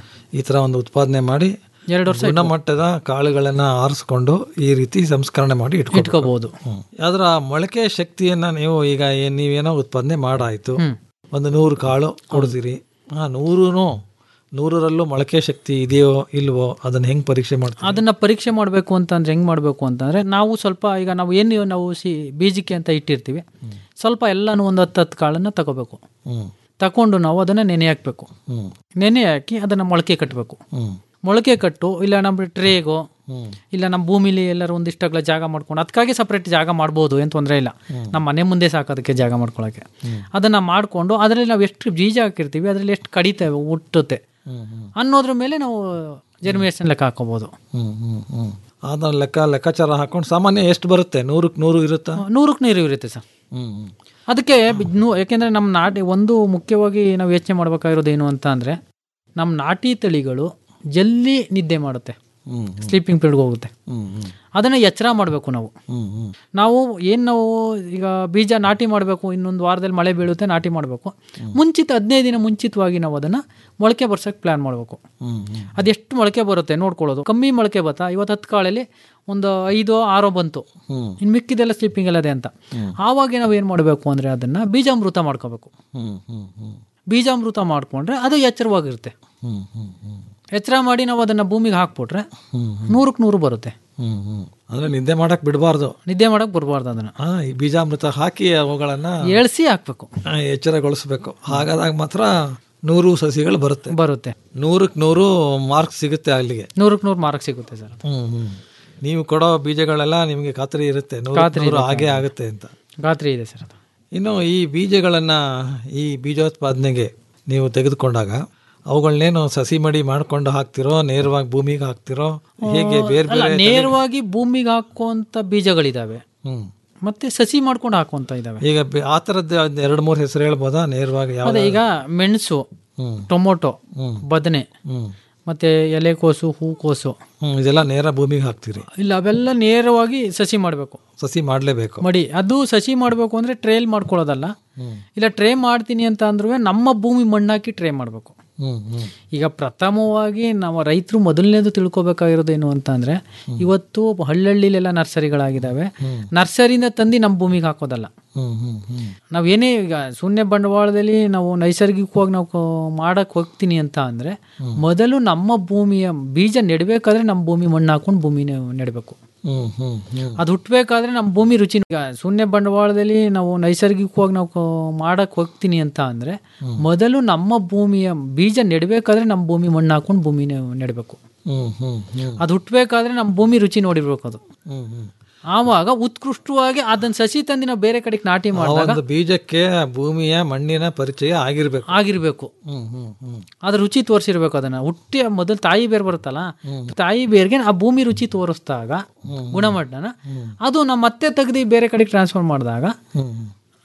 ಈ ತರ ಒಂದು ಉತ್ಪಾದನೆ ಮಾಡಿ ಎರಡು ವರ್ಷ ಗುಣಮಟ್ಟದ ಕಾಳುಗಳನ್ನ ಆರಿಸ್ಕೊಂಡು ಈ ರೀತಿ ಸಂಸ್ಕರಣೆ ಮಾಡಿ ಇಟ್ಕೊ ಇಟ್ಕೋಬಹುದು ಅದರ ಮೊಳಕೆ ಶಕ್ತಿಯನ್ನ ನೀವು ಈಗ ಏನ್ ನೀವೇನೋ ಉತ್ಪಾದನೆ ಮಾಡಾಯ್ತು ಒಂದು ನೂರು ಕಾಳು ಕೊಡ್ತೀರಿ ಆ ನೂರು ನೂರರಲ್ಲೂ ಮೊಳಕೆ ಶಕ್ತಿ ಇದೆಯೋ ಇಲ್ವೋ ಅದನ್ನ ಹೆಂಗ್ ಪರೀಕ್ಷೆ ಮಾಡ್ತೀವಿ ಅದನ್ನ ಪರೀಕ್ಷೆ ಮಾಡಬೇಕು ಅಂತಂದ್ರೆ ಹೆಂಗ್ ಮಾಡಬೇಕು ಅಂತಂದ್ರೆ ನಾವು ಸ್ವಲ್ಪ ಈಗ ನಾವು ಏನು ನಾವು ಸಿ ಬೀಜಕ್ಕೆ ಅಂತ ಇಟ್ಟಿರ್ತೀವಿ ಸ್ವಲ್ಪ ಎಲ್ಲಾನು ಒಂದು ಹತ್ತು ಹತ್ತು ಕಾಳನ್ನ ತಗೋಬೇಕು ಹ್ಮ್ ತಕೊಂಡು ನಾವು ಅದನ್ನ ನೆನೆ ಹಾಕ್ಬೇಕು ಹ್ಮ್ ನೆನೆ ಹಾಕಿ ಅದನ್ನ ಮೊಳಕೆ ಕಟ್ಟಬೇಕು ಹ್ಮ್ ಮೊಳಕೆ ಕಟ್ಟು ಇಲ್ಲ ನಮ್ಮ ಟ್ರೇಗೋ ಹ್ಮ್. ಇಲ್ಲ ನಮ್ಮ ಭೂಮಿಲಿ ಎಲ್ಲರೂ ಒಂದಿಷ್ಟಗ್ಲ ಜಾಗ ಮಾಡ್ಕೊಂಡು ಅದಕ್ಕಾಗಿ ಸಪ್ರೇಟ್ ಜಾಗ ಮಾಡ್ಬೋದು ಏನು ತೊಂದರೆ ಇಲ್ಲ ನಮ್ಮ ಮನೆ ಮುಂದೆ ಸಾಕು ಅದಕ್ಕೆ ಜಾಗ ಮಾಡ್ಕೊಳಕ್ಕೆ ಅದನ್ನ ಮಾಡ್ಕೊಂಡು ಅದರಲ್ಲಿ ನಾವು ಎಷ್ಟು ಬೀಜ ಹಾಕಿರ್ತೀವಿ ಅದರಲ್ಲಿ ಎಷ್ಟು ಕಡಿತೇವೆ ಹುಟ್ಟುತ್ತೆ ಹ್ಮ್ ಹ್ಮ್ ಅನ್ನೋದ್ರ ಮೇಲೆ ನಾವು ಜರ್ಮಿನೇಷನ್ ಲೆಕ್ಕ ಹಾಕೋಬಹುದು ಹ್ಮ್ ಹ್ಮ್ ಹ್ಮ್ ಅದನ್ನ ಲೆಕ್ಕ ಲೆಕ್ಕಾಚಾರ ಹಾಕೊಂಡು ಸಾಮಾನ್ಯ ಎಷ್ಟು ಬರುತ್ತೆ ನೂರಕ್ಕೆ ನೂರು ಇರುತ್ತಾ ನೂರಕ್ಕೆ ನೀರು ಇರುತ್ತೆ ಸರ್ ಹ್ಮ್ ಹ್ಮ್ ಅದಕ್ಕೆ ಬಿ- ನೂ- ಯಾಕೆಂದ್ರೆ ನಮ್ಮ ನಾಟಿ ಒಂದು ಮುಖ್ಯವಾಗಿ ನಾವು ಯೋಚನೆ ಮಾಡ್ಬೇಕಾಗಿರೋದು ಏನು ಅಂತ ಅಂದ್ರೆ ನಮ್ಮ ನಾಟಿ ತಳಿಗಳು ಜಲ್ದಿ ನಿದ್ದೆ ಮಾಡುತ್ತೆ ಹ್ಮ್ ಸ್ಲೀಪಿಂಗ್ ಪೀರಿಯಡ್ ಹೋಗುತ್ತೆ ಹ್ಮ್ ಹ್ಮ್ ಅದನ್ನ ಎಚ್ಚರ ಮಾಡಬೇಕು ನಾವು ಹ್ಮ್ ಹ್ಮ್ ನಾವು ಏನು ನಾವು ಈಗ ಬೀಜ ನಾಟಿ ಮಾಡಬೇಕು ಇನ್ನೊಂದು ವಾರದಲ್ಲಿ ಮಳೆ ಬೀಳುತ್ತೆ ನಾಟಿ ಮಾಡಬೇಕು ಮುಂಚಿತ ಹದಿನೈದು ದಿನ ಮುಂಚಿತವಾಗಿ ನಾವು ಅದನ್ನ ಮೊಳಕೆ ಬರ್ಸಕ್ಕೆ ಪ್ಲಾನ್ ಮಾಡಬೇಕು ಹ್ಮ್ ಹ್ಮ್ ಅದೆಷ್ಟು ಮೊಳಕೆ ಬರುತ್ತೆ ನೋಡ್ಕೊಳ್ಳೋದು ಕಮ್ಮಿ ಮೊಳಕೆ ಬತ್ತಾ ಇವತ್ತು ಹತ್ತು ಕಾಳಲ್ಲಿ ಒಂದು ಐದು ಆರೋ ಬಂತು ಹ್ಮ್ ಇನ್ನು ಮಿಕ್ಕಿದೆಲ್ಲ ಸ್ಲೀಪಿಂಗ್ ಎಲ್ಲದೆ ಅಂತ ಆವಾಗ ನಾವು ಏನು ಮಾಡಬೇಕು ಅಂದರೆ ಅದನ್ನು ಬೀಜಾಮೃತ ಮಾಡ್ಕೋಬೇಕು ಹ್ಮ್ ಹ್ಮ್ ಹ್ಮ್ ಬೀಜಾಮೃತ ಮಾಡ್ಕೊಂಡ್ರೆ ಅದು ಎಚ್ಚರವಾಗಿರುತ್ತೆ ಹ್ಮ್ ಹ್ಮ್ ಹ್ಮ್ ಎಚ್ಚರ ಮಾಡಿ ನಾವು ಅದನ್ನು ಭೂಮಿಗೆ ಹಾಕ್ಬಿಟ್ರೆ ಹ್ಮ್ ನೂರಕ್ಕೆ ನೂರು ಬರುತ್ತೆ ಹ್ಮ್ ಹ್ಮ್ ಅಂದ್ರೆ ನಿದ್ದೆ ಮಾಡಕ್ ಬಿಡಬಾರ್ದು ನಿದ್ದೆ ಮಾಡಕ್ಕೆ ಬರಬಾರ್ದು ಅದನ್ನು ಆ ಈ ಬೀಜಾಮೃತ ಹಾಕಿ ಅವುಗಳನ್ನ ಎಳ್ಸಿ ಹಾಕ್ಬೇಕು ಆ, ಎಚ್ಚರಗೊಳಿಸ್ಬೇಕು ಹಾಗಾದಾಗ ಮಾತ್ರ ನೂರು ಸಸಿಗಳು ಬರುತ್ತೆ ಬರುತ್ತೆ ನೂರಕ್ಕೆ ನೂರು ಮಾರ್ಕ್ ಸಿಗುತ್ತೆ ಅಲ್ಲಿಗೆ ನೂರಕ್ಕೆ ನೂರು ಮಾರ್ಕ್ ಸಿಗುತ್ತೆ ಸರ್ ಹ್ಮ್ ಹ್ಮ್ ನೀವು ಕೊಡೋ ಬೀಜಗಳೆಲ್ಲ ನಿಮಗೆ ಖಾತ್ರಿ ಇರುತ್ತೆ ನೂರಕ್ಕೆ ನೂರು ಹಾಗೆ ಆಗುತ್ತೆ ಅಂತ ಗಾತ್ರಿ ಇದೆ ಸರ್ ಅದು ಇನ್ನು ಈ ಬೀಜಗಳನ್ನ ಈ ಬೀಜೋತ್ಪಾದನೆಗೆ ನೀವು ತೆಗೆದುಕೊಂಡಾಗ ಅವುಗಳನ್ನೇನು ಸಸಿ ಮಡಿ ಮಾಡ್ಕೊಂಡು ಹಾಕ್ತಿರೋ ನೇರವಾಗಿ ಭೂಮಿಗೆ ಹಾಕ್ತಿರೋ ಹೇಗೆ ಬೇರೆ ಅಲ್ಲ ಬೇರೆ ನೇರವಾಗಿ ಭೂಮಿಗೆ ಹಾಕುವಂಥ ಬೀಜಗಳಿದಾವೆ ಹ್ಮ್ ಮತ್ತೆ ಸಸಿ ಮಾಡ್ಕೊಂಡು ಹಾಕುವಂತ ಇದಾವೆ ಈಗ ಬೆ- ಆ ಥರದ್ದು ಒಂದ್ ಎರಡು ಮೂರು ಹೆಸರು ಹೇಳ್ಬೋದಾ ನೇರವಾಗಿ ಯಾವ ಅದೇ ಈಗ ಮೆಣಸು ಹ್ಮ್. ಟೊಮೊಟೊ ಹ್ಮ್. ಬದನೆ ಹ್ಮ್ ಮತ್ತೆ ಎಲೆಕೋಸು ಹೂಕೋಸು ಹ್ಮ್ ಇದೆಲ್ಲ ನೇರ ಭೂಮಿಗೆ ಹಾಕ್ತೀರಿ ಇಲ್ಲ ಅವೆಲ್ಲ ನೇರವಾಗಿ ಸಸಿ ಮಾಡಬೇಕು ಸಸಿ ಮಾಡಲೇಬೇಕು ಮಡಿ ಅದು ಸಸಿ ಮಾಡಬೇಕು ಅಂದ್ರೆ ಟ್ರೇಲ್ ಮಾಡ್ಕೊಳ್ಳೋದಲ್ಲ ಇಲ್ಲ ಟ್ರೇ ಮಾಡ್ತೀನಿ ಅಂತ ಅಂದ್ರೂ ನಮ್ಮ ಭೂಮಿ ಮಣ್ಣಾಕಿ ಟ್ರೇ ಮಾಡಬೇಕು ಹ್ಮ್ ಹ್ಮ್ ಈಗ ಪ್ರಥಮವಾಗಿ ನಾವು ರೈತರು ಮೊದಲನೇದು ತಿಳ್ಕೊಬೇಕಾಗಿರೋದು ಏನು ಅಂತ ಅಂದ್ರೆ ಇವತ್ತು ಹಳ್ಳಹಳ್ಳಿಲೆಲ್ಲ ನರ್ಸರಿಗಳಾಗಿದ್ದಾವೆ ನರ್ಸರಿಯಿಂದ ತಂದು ನಮ್ಮ ಭೂಮಿಗೆ ಹಾಕೋದಲ್ಲ ಹ್ಮ್ ಹ್ಮ್ ಹ್ಮ್ ನಾವು ಏನೇ ಈಗ ಶೂನ್ಯ ಬಂಡವಾಳದಲ್ಲಿ ನಾವು ನೈಸರ್ಗಿಕವಾಗಿ ನಾವು ಕ- ಮಾಡಕ್ ಹೋಗ್ತೀನಿ ಅಂತ ಅಂದ್ರೆ ಮೊದಲು ನಮ್ಮ ಭೂಮಿಯ ಬೀಜ ನೆಡಬೇಕಾದ್ರೆ ನಮ್ಮ ಭೂಮಿ ಮಣ್ಣು ಹಾಕೊಂಡು ಭೂಮಿ ನೆಡಬೇಕು ಹ್ಮ್ ಹ್ಮ್ ಹ್ಮ್ ಅದು ಹುಟ್ಟಬೇಕಾದ್ರೆ ನಮ್ಮ ಭೂಮಿ ರುಚಿ ಈಗ ಶೂನ್ಯ ಬಂಡವಾಳದಲ್ಲಿ ನಾವು ನೈಸರ್ಗಿಕವಾಗಿ ನಾವು ಕ- ಮಾಡಕ್ ಹೋಗ್ತೀನಿ ಅಂತ ಅಂದ್ರೆ ಮೊದಲು ನಮ್ಮ ಭೂಮಿಯ ಬೀಜ ನೆಡಬೇಕಾದ್ರೆ ನಮ್ಮ ಭೂಮಿ ಮಣ್ಣು ಹಾಕೊಂಡು ಭೂಮಿ ನೆಡಬೇಕು ಹ್ಮ್ ಹ್ಮ್ ಹ್ಮ್ ಅದು ಹುಟ್ಟಬೇಕಾದ್ರೆ ನಮ್ಮ ಭೂಮಿ ರುಚಿ ನೋಡಿರ್ಬೇಕು ಅದು ಹ್ಮ್ ಹ್ಮ್ ಆವಾಗ ಉತ್ಕೃಷ್ಟವಾಗಿ ಅದನ್ನ ಸಸಿ ತಂದು ನಾವು ಬೇರೆ ಕಡೆಗೆ ನಾಟಿ ಆ ಮಾಡಿದಾಗ ಒಂದು ಬೀಜಕ್ಕೆ ಆ ಭೂಮಿಯ ಮಣ್ಣಿನ ಪರಿಚಯ ಆಗಿರ್ಬೇಕು ಆಗಿರ್ಬೇಕು ಹ್ಮ್ ಹ್ಮ್ ಹ್ಮ್ ಅದ್ರ ರುಚಿ ತೋರಿಸಿರ್ಬೇಕು ಅದನ್ನ ಹುಟ್ಟಿ ಮೊದಲು ತಾಯಿ ಬೇರ್ ಬರುತ್ತಲ್ಲ ತಾಯಿ ಬೇರ್ಗೆ ಆ ಭೂಮಿ ರುಚಿ ತೋರಿಸಿದಾಗ ಗುಣಮಟ್ಟನ ಅದು ನಾವು ಮತ್ತೆ ತೆಗ್ದು ಬೇರೆ ಕಡೆಗೆ ಟ್ರಾನ್ಸ್ಫರ್ ಮಾಡಿದಾಗ ಹ್ಮ್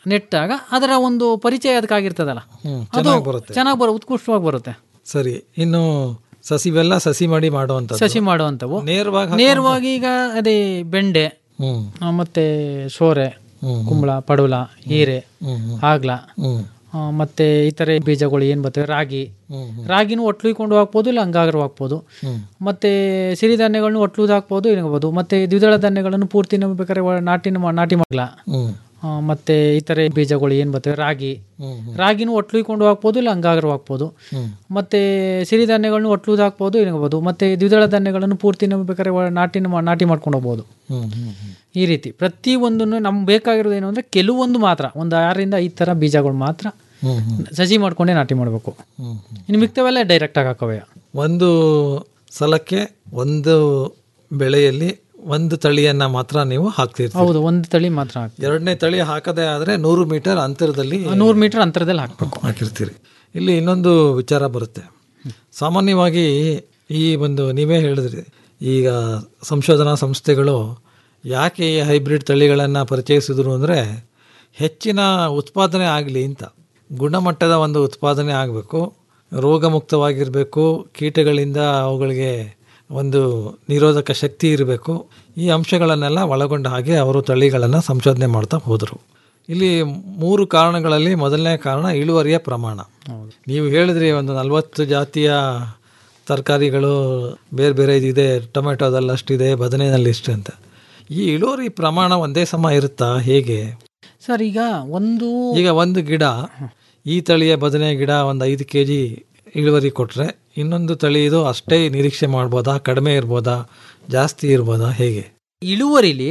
ನೆಟ್ಟಾಗ ಅದರ ಒಂದು ಪರಿಚಯ ಅದಕ್ಕಾಗಿರ್ತದಲ್ಲ ಹ್ಮ್, ಅದು ಚೆನ್ನಾಗ್ ಬರುತ್ತೆ. ಚೆನ್ನಾಗಿ ಬರೋ ಉತ್ಕೃಷ್ಟವಾಗಿ ಬರುತ್ತೆ ಸರಿ ಇನ್ನು ಸಸಿವೆಲ್ಲ ಸಸಿ ಮಾಡಿ ಮಾಡುವಂಥದ್ದು ಸಸಿ ಮಾಡುವಂಥವು ನೇರವಾಗಿ ಹಾಕುವಂಥ- ನೇರವಾಗಿ ಈಗ ಅದೇ ಬೆಂಡೆ ಹ್ಮ್ ಆ, ಮತ್ತೆ ಸೋರೆ ಹ್ಮ್. ಕುಂಬಳ ಪಡವಲ ಹೀರೆ ಹ್ಮ್, ಹ್ಮ್. ಆಗ್ಲ ಹ್ಮ್ ಆ, ಮತ್ತೆ ಇತರೆ ಬೀಜಗಳು ಏನು ಬರ್ತವೆ ರಾಗಿ ಹ್ಮ್, ರಾಗಿನೂ ಒಟ್ಲುಕೊಂಡು ಹಾಕ್ಬೋದು ಇಲ್ಲ ಹಂಗಾದ್ರೂ ಹಾಕ್ಬೋದು ಹ್ಮ್. ಮತ್ತೆ ಸಿರಿಧಾನ್ಯಗಳನ್ನು ಒಟ್ಲುದು ಹಾಕ್ಬೋದು ಇರಬಹುದು ಮತ್ತೆ ದ್ವಿದಳ ಧಾನ್ಯಗಳನ್ನು ಪೂರ್ತಿ ನಾವು ಬೇಕಾದ್ರೆ ಒಳ- ನಾಟಿನ ಮಾ- ನಾಟಿ ಮಾಡಲ ಹ್ಮ್ ಮತ್ತೆ ಇತರೆ ಬೀಜಗಳು ಏನು ಬರ್ತವೆ ರಾಗಿ ಹ್ಮ್, ರಾಗಿನೂ ಒಟ್ಲುಕೊಂಡು ಹಾಕ್ಬೋದು ಇಲ್ಲ ಹಂಗಾದ್ರೂ ಹಾಕ್ಬೋದು ಹ್ಮ್. ಮತ್ತೆ ಸಿರಿಧಾನ್ಯಗಳನ್ನು ಒಟ್ಲುದು ಹಾಕ್ಬೋದು ಇರಬಹುದು ಮತ್ತೆ ದ್ವಿದಳ ಧಾನ್ಯಗಳನ್ನು ಪೂರ್ತಿ ನಾವು ಬೇಕಾದ್ರೆ ಒಳ- ನಾಟಿನ ಮಾ- ನಾಟಿ ಮಾಡ್ಕೊಂಡು ಹೋಗ್ಬೋದು ಹ್ಮ್ ಹ್ಮ್ ಹ್ಮ್ ಈ ರೀತಿ ಪ್ರತಿಯೊಂದನ್ನು ನಮ್ಗೆ ಬೇಕಾಗಿರೋದು ಏನು ಅಂದರೆ ಕೆಲವೊಂದು ಮಾತ್ರ ಒಂದು ಆರರಿಂದ ಐದು ಥರ ಬೀಜಗಳು ಮಾತ್ರ ಹ್ಮ್ ಹ್ಮ್ ಸಸಿ ಮಾಡ್ಕೊಂಡೇ ನಾಟಿ ಮಾಡಬೇಕು ಹ್ಮ್ ಹ್ಮ್. ಇನ್ನು ಮಿಕ್ತವೆಲ್ಲ ಡೈರೆಕ್ಟಾಗಿ ಹಾಕವೆ ಒಂದು ಸಲಕ್ಕೆ ಒಂದು ಬೆಳೆಯಲ್ಲಿ ಒಂದು ತಳಿಯನ್ನ ಮಾತ್ರ ನೀವು ಹಾಕ್ತಿರ್ತೀರಿ ಹೌದು ಒಂದು ತಳಿ ಮಾತ್ರ ಹಾಕಿ ಎರಡನೇ ತಳಿ ಹಾಕದೇ ಆದ್ರೆ ನೂರು ಮೀಟರ್ ಅಂತರದಲ್ಲಿ ನೂರು ಮೀಟರ್ ಅಂತರದಲ್ಲಿ ಹಾಕಬೇಕು ಹಾಕಿರ್ತೀರಿ ಇಲ್ಲಿ ಇನ್ನೊಂದು ವಿಚಾರ ಬರುತ್ತೆ ಸಾಮಾನ್ಯವಾಗಿ ಈ ಒಂದು ನೀವೇ ಹೇಳಿದ್ರಿ ಈಗ ಸಂಶೋಧನಾ ಸಂಸ್ಥೆಗಳು ಯಾಕೆ ಈ ಹೈಬ್ರಿಡ್ ತಳಿಗಳನ್ನು ಪರಿಚಯಿಸಿದ್ರು ಅಂದರೆ ಹೆಚ್ಚಿನ ಉತ್ಪಾದನೆ ಆಗಲಿ ಅಂತ ಗುಣಮಟ್ಟದ ಒಂದು ಉತ್ಪಾದನೆ ಆಗಬೇಕು ರೋಗಮುಕ್ತವಾಗಿರಬೇಕು ಕೀಟಗಳಿಂದ ಅವುಗಳಿಗೆ ಒಂದು ನಿರೋಧಕ ಶಕ್ತಿ ಇರಬೇಕು ಈ ಅಂಶಗಳನ್ನೆಲ್ಲ ಒಳಗೊಂಡ ಹಾಗೆ ಅವರು ತಳಿಗಳನ್ನು ಸಂಶೋಧನೆ ಮಾಡ್ತಾ ಹೋದರು ಇಲ್ಲಿ ಮೂರು ಕಾರಣಗಳಲ್ಲಿ ಮೊದಲನೇ ಕಾರಣ ಇಳುವರಿಯ ಪ್ರಮಾಣ ನೀವು ಹೇಳಿದ್ರಿ ಒಂದು ನಲವತ್ತು ಜಾತಿಯ ತರಕಾರಿಗಳು ಬೇರೆ ಬೇರೆ ಇದಿದೆ ಟೊಮೆಟೊದಲ್ಲಿ ಅಷ್ಟಿದೆ ಬದನೆಯಲ್ಲಿ ಇಷ್ಟು ಅಂತ ಈ ಇಳುವರಿ ಪ್ರಮಾಣ ಒಂದೇ ಸಮ ಇರುತ್ತಾ ಹೇಗೆ ಸರ್ ಈಗ ಒಂದು ಈಗ ಒಂದು ಗಿಡ ಈ ತಳಿಯ ಬದನೆ ಗಿಡ ಒಂದು ಐದು ಕೆ ಜಿ ಇಳುವರಿ ಕೊಟ್ಟರೆ ಇನ್ನೊಂದು ತಳಿ ಇದು ಅಷ್ಟೇ ನಿರೀಕ್ಷೆ ಮಾಡ್ಬೋದಾ ಕಡಿಮೆ ಇರ್ಬೋದಾ ಜಾಸ್ತಿ ಇರ್ಬೋದಾ ಹೇಗೆ ಇಳುವರಿಲಿ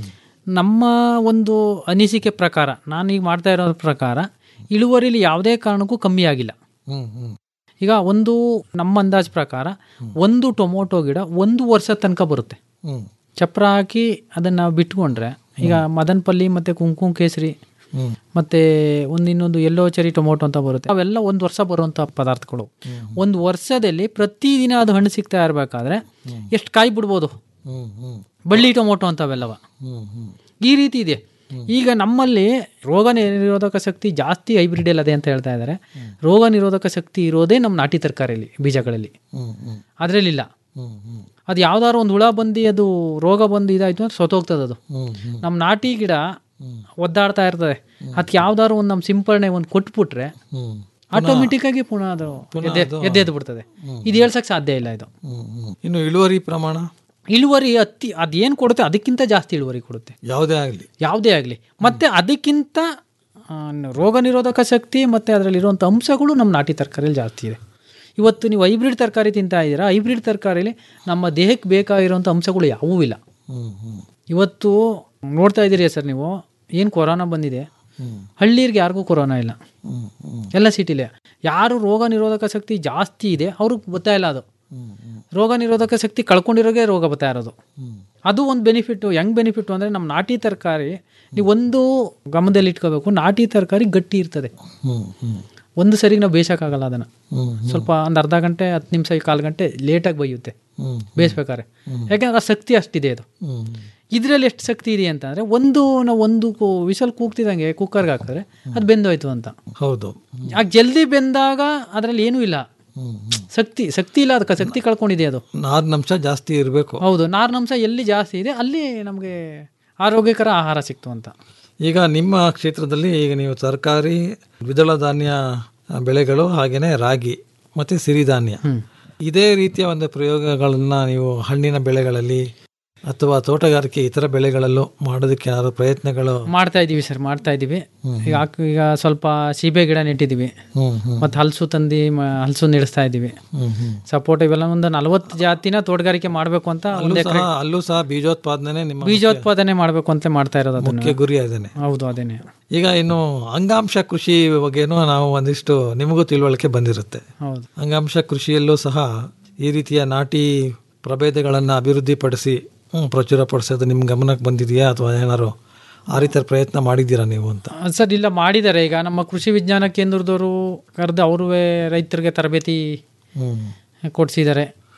ನಮ್ಮ ಒಂದು ಅನಿಸಿಕೆ ಪ್ರಕಾರ ನಾನೀಗ ಮಾಡ್ತಾ ಇರೋ ಪ್ರಕಾರ ಇಳುವರಿಲಿ ಯಾವುದೇ ಕಾರಣಕ್ಕೂ ಕಮ್ಮಿ ಆಗಿಲ್ಲ ಹ್ಮ್ ಹ್ಮ್ ಈಗ ಒಂದು ನಮ್ಮ ಅಂದಾಜ್ ಪ್ರಕಾರ ಒಂದು ಟೊಮೊಟೊ ಗಿಡ ಒಂದು ವರ್ಷ ತನಕ ಬರುತ್ತೆ ಹ್ಮ್ ಚಪ್ರ ಹಾಕಿ ಅದನ್ನು ಬಿಟ್ಕೊಂಡ್ರೆ ಈಗ ಮದನ್ಪಲ್ಲಿ ಮತ್ತು ಕುಂಕುಮ ಕೇಸರಿ ಹ್ಮ್ ಮತ್ತೆ ಒಂದು ಇನ್ನೊಂದು ಎಲ್ಲೋ ಚೆರಿ ಟೊಮೊಟೊ ಅಂತ ಬರುತ್ತೆ ಅವೆಲ್ಲ ಒಂದು ವರ್ಷ ಬರುವಂಥ ಪದಾರ್ಥಗಳು ಒಂದು ವರ್ಷದಲ್ಲಿ ಪ್ರತಿದಿನ ಅದು ಹಣ್ಣು ಸಿಗ್ತಾ ಇರಬೇಕಾದ್ರೆ ಎಷ್ಟು ಕಾಯಿ ಬಿಡ್ಬೋದು ಹ್ಮ್ ಹ್ಮ್ ಬಳ್ಳಿ ಟೊಮೊಟೊ ಅಂತವೆಲ್ಲವ ಹ್ಮ್ ಹ್ಮ್ ಈ ರೀತಿ ಇದೆ ಈಗ ನಮ್ಮಲ್ಲಿ ರೋಗ ನಿರೋಧಕ ಶಕ್ತಿ ಜಾಸ್ತಿ ಹೈಬ್ರಿಡ್ ಅದೇ ಅಂತ ಹೇಳ್ತಾ ಇದ್ದಾರೆ ರೋಗ ನಿರೋಧಕ ಶಕ್ತಿ ಇರೋದೇ ನಮ್ಮ ನಾಟಿ ತರಕಾರಿಯಲ್ಲಿ ಬೀಜಗಳಲ್ಲಿ ಹ್ಮ್ ಹ್ಮ್ ಅದರಲ್ಲಿಲ್ಲ ಹ್ಮ್ ಹ್ಮ್ ಅದು ಯಾವ್ದಾದ್ರು ಒಂದು ಹುಳ ಬಂದು ಅದು ರೋಗ ಬಂದು ಇದಾಯ್ತು ಅಂದ್ರೆ ಸೊತೋಗ್ತದೆ ಅದು ಹ್ಮ್ ಹ್ಮ್ ನಮ್ಮ ನಾಟಿ ಗಿಡ ಒದ್ದಾಡ್ತಾ ಇರ್ತದೆ ಅದಕ್ಕೆ ಯಾವ್ದಾದ್ರು ಒಂದು ನಮ್ಮ ಸಿಂಪರಣೆ ಒಂದು ಕೊಟ್ಬಿಟ್ರೆ ಹ್ಮ್ ಆಟೋಮೆಟಿಕ್ ಆಗಿ ಪುನಃ ಅದು ಎದ್ದೆ- ಎದ್ದೆದ್ದು ಬಿಡ್ತದೆ ಇದು ಹೇಳ್ಸಕ್ ಸಾಧ್ಯ ಇಲ್ಲ ಇದು ಹ್ಮ್ ಹ್ಮ್ ಇನ್ನು ಇಳುವರಿ ಪ್ರಮಾಣ ಇಳುವರಿ ಅತಿ ಅದೇನು ಕೊಡುತ್ತೆ ಅದಕ್ಕಿಂತ ಜಾಸ್ತಿ ಇಳುವರಿ ಕೊಡುತ್ತೆ ಯಾವುದೇ ಆಗಲಿ ಯಾವುದೇ ಆಗಲಿ ಮತ್ತೆ ಅದಕ್ಕಿಂತ ಆ, ರೋಗ ನಿರೋಧಕ ಶಕ್ತಿ ಮತ್ತು ಅದರಲ್ಲಿರುವಂಥ ಅಂಶಗಳು ನಮ್ಮ ನಾಟಿ ತರಕಾರಿಯಲ್ಲಿ ಜಾಸ್ತಿ ಇದೆ ಇವತ್ತು ನೀವು ಹೈಬ್ರಿಡ್ ತರಕಾರಿ ತಿಂತಾ ಇದ್ದೀರಾ ಹೈಬ್ರಿಡ್ ತರಕಾರಿಲಿ ನಮ್ಮ ದೇಹಕ್ಕೆ ಬೇಕಾಗಿರುವಂಥ ಅಂಶಗಳು ಯಾವುವೂ ಇಲ್ಲ ಹ್ಮ್ ಹ್ಮ್ ಇವತ್ತು ನೋಡ್ತಾ ಇದ್ದೀರಿ ಸರ್ ನೀವು ಏನು ಕೊರೋನಾ ಬಂದಿದೆ ಹ್ಮ್ ಹಳ್ಳಿಯರಿಗೆ ಯಾರಿಗೂ ಕೊರೋನಾ ಇಲ್ಲ ಹ್ಮ್ ಹ್ಮ್ ಎಲ್ಲ ಸಿಟಿಲೇ ಯಾರು ರೋಗ ನಿರೋಧಕ ಶಕ್ತಿ ಜಾಸ್ತಿ ಇದೆ ಅವ್ರಿಗೆ ಗೊತ್ತಾ ಇಲ್ಲ ಅದು ಹ್ಮ್ ಹ್ಮ್ ರೋಗ ನಿರೋಧಕ ಶಕ್ತಿ ಕಳ್ಕೊಂಡಿರೋಗೆ ರೋಗ ಬರ್ತಾ ಇರೋದು ಹ್ಮ್ ಅದು ಒಂದು ಬೆನಿಫಿಟ್ಟು ಹೆಂಗ್ ಬೆನಿಫಿಟ್ಟು ಅಂದರೆ ನಮ್ಮ ನಾಟಿ ತರಕಾರಿ ನೀವು ಒಂದು ಗಮನದಲ್ಲಿ ಇಟ್ಕೋಬೇಕು ನಾಟಿ ತರಕಾರಿ ಗಟ್ಟಿ ಇರ್ತದೆ ಹ್ಮ್ ಹ್ಮ್ ಒಂದು ಸರಿಗೆ ನಾವು ಬೇಯಿಸೋಕ್ಕಾಗಲ್ಲ ಅದನ್ನು ಹ್ಮ್ ಸ್ವಲ್ಪ ಒಂದು ಅರ್ಧ ಗಂಟೆ ಹತ್ತು ನಿಮಿಷ ಕಾಲು ಗಂಟೆ ಲೇಟಾಗಿ ಬೇಯುತ್ತೆ ಹ್ಮ್ ಬೇಯಿಸ್ಬೇಕಾದ್ರೆ ಯಾಕೆಂದ್ರೆ ಆ ಶಕ್ತಿ ಅಷ್ಟಿದೆ ಅದು ಹ್ಮ್ ಇದರಲ್ಲಿ ಎಷ್ಟು ಶಕ್ತಿ ಇದೆ ಅಂತಂದರೆ ಒಂದು ನಾವು ಒಂದು ವಿಸಲ್ ಕೂಗ್ತಿದಂಗೆ ಕುಕ್ಕರ್ಗೆ ಹಾಕಿದ್ರೆ ಅದು ಬೆಂದೋಯ್ತು ಅಂತ ಹೌದು ಆಗ ಜಲ್ದಿ ಬೆಂದಾಗ ಅದರಲ್ಲಿ ಏನೂ ಇಲ್ಲ ಹ್ಮ್ ಹ್ಮ್ ಶಕ್ತಿ ಶಕ್ತಿ ಇಲ್ಲ ಅದಕ್ಕೆ ಶಕ್ತಿ ಕಳ್ಕೊಂಡಿದೆ ಅದು ನಾರಿನಂಶ ಜಾಸ್ತಿ ಇರಬೇಕು ಹೌದು ನಾರಿನಂಶ ಎಲ್ಲಿ ಜಾಸ್ತಿ ಇದೆ ಅಲ್ಲಿ ನಮಗೆ ಆರೋಗ್ಯಕರ ಆಹಾರ ಸಿಕ್ತು ಅಂತ ಈಗ ನಿಮ್ಮ ಕ್ಷೇತ್ರದಲ್ಲಿ ಈಗ ನೀವು ತರಕಾರಿ ದ್ವಿದಳ ಧಾನ್ಯ ಬೆಳೆಗಳು ಹಾಗೇನೆ ರಾಗಿ ಮತ್ತು ಸಿರಿಧಾನ್ಯ ಇದೇ ರೀತಿಯ ಒಂದು ಪ್ರಯೋಗಗಳನ್ನ ನೀವು ಹಣ್ಣಿನ ಬೆಳೆಗಳಲ್ಲಿ ಅಥವಾ ತೋಟಗಾರಿಕೆ ಇತರ ಬೆಳೆಗಳಲ್ಲೂ ಮಾಡೋದಕ್ಕೆ ಏನಾದ್ರು ಪ್ರಯತ್ನಗಳು ಮಾಡ್ತಾ ಇದೀವಿ ಸರ್ ಮಾಡ್ತಾ ಇದೀವಿ ಈಗ ಹಾಕ್- ಈಗ ಸ್ವಲ್ಪ ಸೀಬೆ ಗಿಡ ನೆಟ್ಟಿದ್ದೀವಿ ಹ್ಮ್ ಹ್ಮ್ ಮತ್ತು ಹಲಸು ತಂದು ಮ- ಹಲಸು ನೆಡೆಸ್ತಾ ಇದ್ದೀವಿ ಹ್ಮ್ ಹ್ಮ್ ಸಪೋರ್ಟ್ ಇವೆಲ್ಲ ಒಂದು ನಲವತ್ತು ಜಾತಿನ ತೋಟಗಾರಿಕೆ ಮಾಡಬೇಕು ಅಂತ ಅಲ್ಲೂ ಒಂದು ಸಹ ಅಲ್ಲೂ ಸಹ ಬೀಜೋತ್ಪಾದನೆ ನಿಮ್ಮ ಬೀಜೋತ್ಪಾದನೆ ಮಾಡಬೇಕು ಅಂತ ಮಾಡ್ತಾ ಇರೋದು ಅದನ್ನ ಮುಖ್ಯ ಗುರಿ ಅದೇನೆ ಹೌದು ಅದೇನೆ ಈಗ ಇನ್ನು ಅಂಗಾಂಶ ಕೃಷಿ ಬಗ್ಗೆನೂ ನಾವು ಒಂದಿಷ್ಟು ನಿಮಗೂ ತಿಳುವಳಿಕೆ ಬಂದಿರುತ್ತೆ ಹೌದು ಅಂಗಾಂಶ ಕೃಷಿಯಲ್ಲೂ ಸಹ ಈ ರೀತಿಯ ನಾಟಿ ಪ್ರಭೇದಗಳನ್ನು ಅಭಿವೃದ್ಧಿಪಡಿಸಿ ಹ್ಮ್, ಪ್ರಚುರಪಡಿಸೋದು ನಿಮ್ಮ ಗಮನಕ್ಕೆ ಬಂದಿದೆಯಾ ಅಥವಾ ಏನಾದ್ರು ಆ ರೀತಿಯ ಪ್ರಯತ್ನ ಮಾಡಿದ್ದೀರಾ ನೀವು ಅಂತ ಸರ್ ಇಲ್ಲ ಮಾಡಿದ್ದಾರೆ ಈಗ ನಮ್ಮ ಕೃಷಿ ವಿಜ್ಞಾನ ಕೇಂದ್ರದವರು ಕರೆದು ಅವರು ರೈತರಿಗೆ ತರಬೇತಿ ಹ್ಮ್ ಕೊಡಿಸಿದ್ದಾರೆ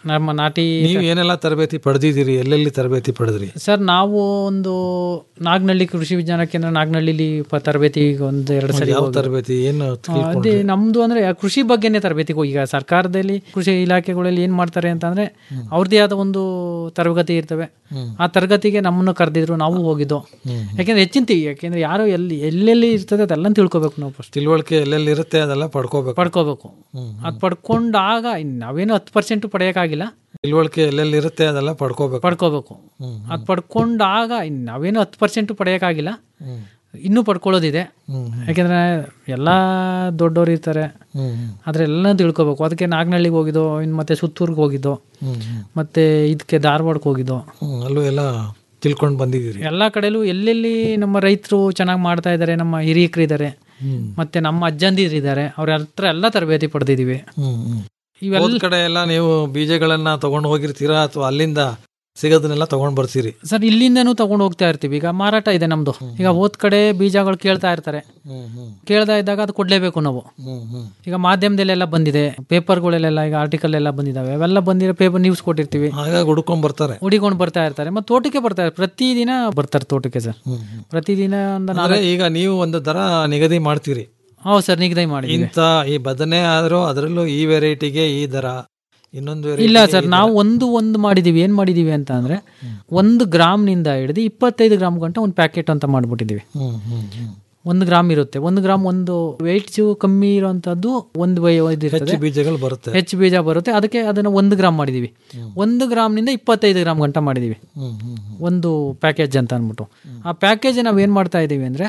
ನಮ್ಮ ನಾಟಿ ನೀವು ಏನೆಲ್ಲ ತರಬೇತಿ ಪಡೆದಿದ್ದೀರಿ ಎಲ್ಲೆಲ್ಲಿ ತರಬೇತಿ ಪಡೆದ್ರಿ ಸರ್ ನಾವು ಒಂದು ನಾಗನಹಳ್ಳಿ ಕೃಷಿ ವಿಜ್ಞಾನ ಕೇಂದ್ರ ನಾಗನಹಳ್ಳಿಲಿ ಪ ತರಬೇತಿ ಒಂದು ಎರಡು ಸರಿ ಯಾವ ಹೋಗಿದ್ದೆ. ತರಬೇತಿ ಏನು ಆ, ತಿಳ್ಕೊಂಡ್ರಿ? ಅದೇ ನಮ್ದು ಅಂದ್ರೆ ಆ ಕೃಷಿ ಬಗ್ಗೆನೇ ತರಬೇತಿಗೆ ಹೋಗಿ ಈಗ ಸರ್ಕಾರದಲ್ಲಿ ಕೃಷಿ ಇಲಾಖೆಗಳಲ್ಲಿ ಏನ್ ಮಾಡ್ತಾರೆ ಅಂತಂದ್ರೆ ಅವ್ರದ್ದೇ ಆದ ಒಂದು ತರಗತಿ ಇರ್ತವೆ ಆ ತರಗತಿಗೆ ನಮ್ಮನ್ನು ಕರೆದಿದ್ರು ನಾವು ಹೋಗಿದ್ದು ಯಾಕೆಂದ್ರೆ ಹೆಚ್ಚಿನ ತಿ- ಯಾಕೆಂದ್ರೆ ಯಾರು ಎಲ್ಲಿ ಎಲ್ಲೆಲ್ಲಿ ಇರ್ತದೆ ಅದೆಲ್ಲ ತಿಳ್ಕೊಬೇಕು ನಾವು ಫಸ್ಟ್ ತಿಳುವಳಿಕೆ ಎಲ್ಲೆಲ್ಲಿ ಇರುತ್ತೆ ಅದೆಲ್ಲ ಪಡ್ಕೋಬೇಕು ಪಡ್ಕೋಬೇಕು ಅದು ಪಡ್ಕೊಂಡಾಗ ಇನ್ ನಾವೇನು ಹತ್ತು ಪರ್ಸೆಂಟ್ ಪಡೆಯೋಕ್ಕಾಗಿಲ್ಲ ತಿಳುವಳಿಕೆ ಎಲ್ಲೆಲ್ಲಿ ಇರುತ್ತೆ ಅದೆಲ್ಲ ಪಡ್ಕೋಬೇಕು ಪಡ್ಕೋಬೇಕು ಅದು ಪಡ್ಕೊಂಡಾಗ ಇನ್ ನಾವೇನು ಹತ್ತು ಪರ್ಸೆಂಟ್ ಪಡೆಯೋಕ್ಕಾಗಿಲ್ಲ ಇನ್ನೂ ಪಡ್ಕೊಳ್ಳೋದಿದೆ ಯಾಕೆಂದ್ರೆ ಎಲ್ಲ ದೊಡ್ಡವ್ರು ಇರ್ತಾರೆ ಆದ್ರೆ ಎಲ್ಲ ತಿಳ್ಕೊಬೇಕು ಅದಕ್ಕೆ ನಾಗನಹಳ್ಳಿಗೆ ಹೋಗಿದ್ದು ಇನ್ನು ಮತ್ತೆ ಸುತ್ತೂರ್ಗೆ ಹೋಗಿದ್ದು ಮತ್ತೆ ಇದಕ್ಕೆ ಧಾರವಾಡಕ್ಕೆ ಹೋಗಿದ್ದು ಹ್ಮ್, ಅಲ್ಲೂ ಎಲ್ಲ ತಿಳ್ಕೊಂಡು ಬಂದಿದ್ದೀರಿ ಎಲ್ಲ ಕಡೆಲೂ ಎಲ್ಲೆಲ್ಲಿ ನಮ್ಮ ರೈತರು ಚೆನ್ನಾಗಿ ಮಾಡ್ತಾ ಇದ್ದಾರೆ ನಮ್ಮ ಹಿರಿಯಕರಿದ್ದಾರೆ ಮತ್ತೆ ನಮ್ಮ ಅಜ್ಜಂದಿರಿದ್ದಾರೆ ಅವ್ರ ಹತ್ರ ಎಲ್ಲ ತರಬೇತಿ ಪಡೆದಿದ್ದೀವಿ ಇವೆಲ್ಲ ಹೋದ್ ಕಡೆ ಎಲ್ಲ ನೀವು ಬೀಜಗಳನ್ನ ತಗೊಂಡು ಹೋಗಿರ್ತೀರಾ ಅಥವಾ ಅಲ್ಲಿಂದ ಸಿಗೋದನ್ನೆಲ್ಲ ತಗೊಂಡ್ ಬರ್ತೀರಿ ಸರ್ ಇಲ್ಲಿಂದನೂ ತಗೊಂಡು ಹೋಗ್ತಾ ಇರ್ತೀವಿ ಈಗ ಮಾರಾಟ ಇದೆ ನಮ್ದು ಈಗ ಹೋದ್ ಕಡೆ ಬೀಜಗಳು ಕೇಳ್ತಾ ಇರ್ತಾರೆ ಕೇಳ್ತಾ ಇದ್ದಾಗ ಅದು ಕೊಡ್ಲೇಬೇಕು ನಾವು ಈಗ ಮಾಧ್ಯಮದಲ್ಲೆಲ್ಲ ಬಂದಿದೆ ಪೇಪರ್ಗಳಲ್ಲೆಲ್ಲ ಈಗ ಆರ್ಟಿಕಲ್ ಎಲ್ಲ ಬಂದಿದಾವೆ ಅವೆಲ್ಲ ಬಂದಿರೋ ಪೇಪರ್ ನ್ಯೂಸ್ ಕೊಟ್ಟಿರ್ತೀವಿ ಹಾಗಾಗಿ ಹುಡ್ಕೊಂಡ್ ಬರ್ತಾರೆ ಹುಡಿಕೊಂಡು ಬರ್ತಾ ಇರ್ತಾರೆ ಮತ್ತೆ ತೋಟಕ್ಕೆ ಬರ್ತಾರೆ ಪ್ರತಿದಿನ ಬರ್ತಾರೆ ತೋಟಕ್ಕೆ ಸರ್ ಪ್ರತಿದಿನ ಒಂದು ಅಂದ್ರೆ ನಾಲ್ಕು ಈಗ ನೀವು ಒಂದು ದರ ನಿಗದಿ ಮಾಡ್ತೀರಿ ಹೌದು ಸರ್ ನಿಗದಿ ಮಾಡಿ ಇಂಥ ಈ ಬದನೆ ಆದ್ರೂ ಅದರಲ್ಲೂ ಈ ವೆರೈಟಿಗೆ ಈ ದರ ಇನ್ನೊಂದು ಇಲ್ಲ variety ಗೆ ಸರ್ ಈ ನಾವು ಒಂದು ಒಂದು ಮಾಡಿದೀವಿ ಏನ್ ಮಾಡಿದೀವಿ ಅಂತ ಅಂದ್ರೆ ಒಂದು ಗ್ರಾಮ್ನಿಂದ ಹಿಡಿದು ಇಪ್ಪತ್ತೈದು ಗ್ರಾಮ್ ಗಂಟ ಒಂದು ಪ್ಯಾಕೆಟ್ ಅಂತ ಮಾಡ್ಬಿಟ್ಟಿದೀವಿ ಹ್ಮ್, ಹ್ಮ್, ಹ್ಮ್. ಒಂದು ಗ್ರಾಮ್ ಇರುತ್ತೆ ಒಂದು ಗ್ರಾಮ್ ಒಂದು ವೆಯ್ಟ್ಸ್ ಕಮ್ಮಿ ಇರುವಂತದ್ದು ಒಂದು ವೈ ಹೆಚ್ಚು ಇದಿರ್ತದೆ ಬೀಜಗಳು ಬರುತ್ತೆ ಹೆಚ್ಚು ಬೀಜ ಬರುತ್ತೆ ಅದಕ್ಕೆ ಅದನ್ನ ಒಂದು ಗ್ರಾಮ್ ಮಾಡಿದೀವಿ ಒಂದು ಗ್ರಾಮ್ನಿಂದ ಇಪ್ಪತ್ತೈದು ಗ್ರಾಮ್ ಗಂಟ ಮಾಡಿದೀವಿ ಹ್ಮ್, ಹ್ಮ್, ಒಂದು ಪ್ಯಾಕೇಜ್ ಅಂತ ಅಂದ್ಬಿಟ್ಟು ಆ ಪ್ಯಾಕೇಜ್ ನಾವು ಏನ್ ಮಾಡ್ತಾ ಇದೀವಿ ಅಂದ್ರೆ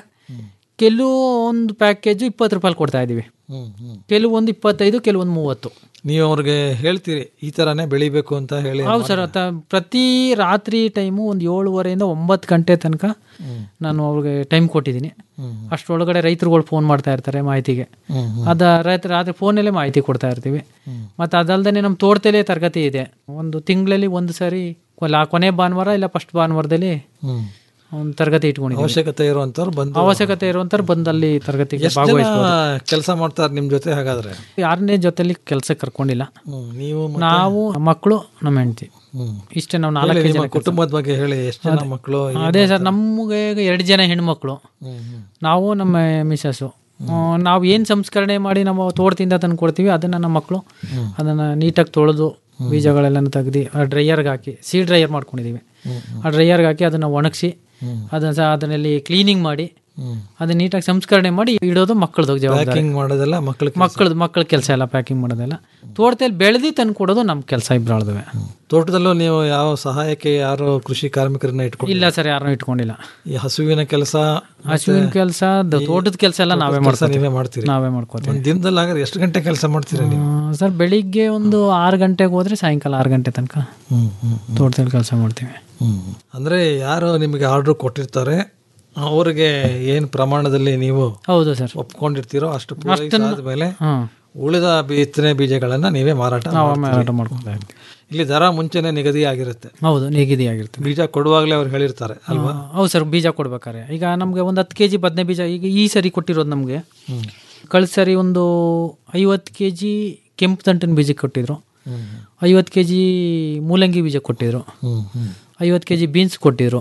ಕೆಲವೊಂದು ಪ್ಯಾಕೇಜ್ ಇಪ್ಪತ್ತು ರೂಪಾಯಿ ಕೊಡ್ತಾ ಇದೀವಿ ಹ್ಮ್, ಹ್ಮ್. ಕೆಲವೊಂದು ಇಪ್ಪತ್ತೈದು ಕೆಲವೊಂದು ಮೂವತ್ತು ನೀವು ಅವ್ರಿಗೆ ಹೇಳ್ತೀರಿ ಈ ತರಾನೇ ಬೆಳಿಬೇಕು ಅಂತ ಹೇಳಿ ಹೌದು ಸರ್ ಪ್ರತಿ ರಾತ್ರಿ ಟೈಮು ಒಂದು ಏಳುವರೆಯಿಂದ ಒಂಬತ್ತು ಗಂಟೆ ತನಕ ನಾನು ಅವ್ರಿಗೆ ಟೈಮ್ ಕೊಟ್ಟಿದ್ದೀನಿ ಅಷ್ಟರೊಳಗಡೆ ರೈತರುಗಳು ಫೋನ್ ಮಾಡ್ತಾ ಇರ್ತಾರೆ ಮಾಹಿತಿಗೆ ಅದ ರಾತ್ರಿ ರಾತ್ರಿ ಫೋನಲ್ಲೇ ಮಾಹಿತಿ ಕೊಡ್ತಾ ಇರ್ತೀವಿ ಮತ್ತು ಅದಲ್ದೇ ನಮ್ಮ ತೋಟದಲ್ಲೇ ತರಗತಿ ಇದೆ ಒಂದು ತಿಂಗಳಲ್ಲಿ ಒಂದು ಸಾರಿ ಕೊಲ- ಕೊನೆ ಭಾನುವಾರ ಇಲ್ಲ ಫಸ್ಟ್ ಭಾನುವಾರದಲ್ಲಿ ಹ್ಮ್. ಒಂದು ತರಗತಿ ಇಟ್ಕೊಂಡಿದ್ದೀವಿ ಅವಶ್ಯಕತೆ ಇರುವಂತವ್ರು ಬಂದು ಅವಶ್ಯಕತೆ ಇರುವಂತಾರೆ ಬಂದು ಅಲ್ಲಿ ತರಗತಿಗೆ ಎಷ್ಟು ಜನ ಭಾಗವಹಿಸ್ಬೋದು ಕೆಲಸ ಮಾಡ್ತಾರೆ ನಿಮ್ ಜೊತೆ ಹಾಗಾದ್ರೆ ಯಾರನ್ನೇ ಜೊತೆಲಿ ಕೆಲಸ ಕರ್ಕೊಂಡಿಲ್ಲ ಹ್ಮ್, ನೀವು ಮತ್ತೆ- ನಾವು ಮಕ್ಕಳು ನಮ್ಮ ಹೆಂಡತಿ ಹ್ಮ್. ಇಷ್ಟೇ ನಾವು ಹೇಳಿ, ನಾಲ್ಕು ನಿಮ್ಮ ಜನ ಕುಟುಂಬದ ಬಗ್ಗೆ ಹೇಳಿ ಎಷ್ಟು ಜನ ಮಕ್ಕಳು ಅದೇ ಸರ್ ನಮಗೆ ಎರಡು ಜನ ಹೆಣ್ಮಕ್ಳು ನಾವು ನಮ್ಮ ಮಿಸಸ್ಸು ನಾವು ಏನು ಸಂಸ್ಕರಣೆ ಮಾಡಿ ನಾವು ತೋಟದಿಂದ ತಂದು ಕೊಡ್ತೀವಿ ಅದನ್ನು ನಮ್ಮ ಮಕ್ಕಳು ಅದನ್ನು ನೀಟಾಗಿ ತೊಳೆದು ಬೀಜಗಳೆಲ್ಲ ತೆಗ್ದು ಆ ಡ್ರೈಯರ್ಗೆ ಹಾಕಿ ಸೀ ಡ್ರೈಯರ್ ಮಾಡ್ಕೊಂಡಿದ್ದೀವಿ ಆ ಡ್ರೈಯರ್ಗೆ ಹಾಕಿ ಅದನ್ನು ಒಣಗಿಸಿ ಅದನ್ನ ಸಹ ಅದನ್ನಲ್ಲಿ ಕ್ಲೀನಿಂಗ್ ಮಾಡಿ ಅದನ್ನ ನೀಟಾಗಿ ಸಂಸ್ಕರಣೆ ಮಾಡಿ ಇಡೋದು ಮಕ್ಕಳದು ಜವಾಬ್ದಾರಿ ಪ್ಯಾಕಿಂಗ್ ಮಾಡೋದೆಲ್ಲ ಮಕ್ಕಳು ಮಕ್ಕಳದು ಮಕ್ಕಳ ಕೆಲಸ ಎಲ್ಲ ಪ್ಯಾಕಿಂಗ್ ಮಾಡೋದೆಲ್ಲ ತೋಟದಲ್ಲಿ ಬೆಳೆದು ತಂದು ಕೊಡೋದು ನಮ್ಮ ಕೆಲಸ ಇಬ್ಬರಳದವೆ ತೋಟದಲ್ಲೂ ನೀವು ಯಾವ ಸಹಾಯಕ್ಕೆ ಯಾರು ಕೃಷಿ ಕಾರ್ಮಿಕರನ್ನ ಇಟ್ಕೊಂಡು ಇಲ್ಲ ಸರ್ ಯಾರನ್ನೂ ಇಟ್ಕೊಂಡಿಲ್ಲ ಈ ಹಸುವಿನ ಕೆಲಸ ಹಸುವಿನ ಕೆಲಸ ತೋಟದ ಕೆಲಸ ಎಲ್ಲ ನಾವೇ ಮಾಡ್ತೀವಿ ನೀವೇ ಮಾಡ್ತೀರಿ ನಾವೇ ಮಾಡ್ಕೋತೀವಿ ಒಂದ್ ದಿನದಲ್ಲಿ ಹಾಗಾದ್ರೆ ಎಷ್ಟು ಗಂಟೆ ಕೆಲಸ ಮಾಡ್ತೀರಾ ನೀವು ಸರ್ ಬೆಳಿಗ್ಗೆ ಒಂದು ಆರು ಗಂಟೆಗೆ ಹೋದ್ರೆ ಸಾಯಂಕಾಲ ಆರು ಗಂಟೆ ತನಕ ತೋಟದಲ್ಲಿ ಕೆಲಸ ಮಾಡ್ತೀವಿ ಅಂದ್ರೆ ಯಾರು ನಿಮಗೆ ಆರ್ಡರ್ ಕೊಟ್ಟಿರ್ತಾರೆ ಅವ್ರಿಗೆ ಏನ್ ಪ್ರಮಾಣದಲ್ಲಿ ನೀವು ಹೌದು ಸರ್ ಒಪ್ಕೊಂಡಿರ್ತೀರೋ ಅಷ್ಟು ಅಷ್ಟನ್ನ- ಆದ್ಮೇಲೆ ಹ್ಮ್. ಉಳಿದ ಬಿತ್ತನೆ ಬೀಜಗಳನ್ನ ನೀವೇ ಮಾರಾಟ ನಾವು ಮಾಡ್ತೀರಿ. ಮಾರಾಟ ಮಾಡ್ಕೊತಾ ಇರ್ತೀವಿ ಇಲ್ಲಿ ದರ ಮುಂಚೆನೆ ನಿಗದಿ ಆಗಿರುತ್ತೆ ಹೌದು ನಿಗದಿ ಆಗಿರ್ತದೆ ಬೀಜ ಕೊಡುವಾಗಲೇ ಅವ್ರು ಹೇಳಿರ್ತಾರೆ ಅಲ್ವಾ ಆ, ಹೌದು ಸರ್ ಬೀಜ ಕೊಡ್ಬೇಕಾರೆ ಈಗ ನಮಗೆ ಒಂದು ಹತ್ತು ಕೆ ಜಿ ಬದನೆ ಬೀಜ ಈಗ ಈ ಸರಿ ಕೊಟ್ಟಿರೋದು ನಮಗೆ ಕಳೆದ ಸರಿ ಒಂದು ಐವತ್ತು ಕೆ ಜಿ ಕೆಂಪು ತಂಟಿನ ಬೀಜ ಕೊಟ್ಟಿದ್ರು ಐವತ್ತು ಕೆ ಜಿ ಮೂಲಂಗಿ ಬೀಜ ಕೊಟ್ಟಿದ್ರು ಐವತ್ತು ಕೆ ಜಿ ಬೀನ್ಸ್ ಕೊಟ್ಟಿದ್ರು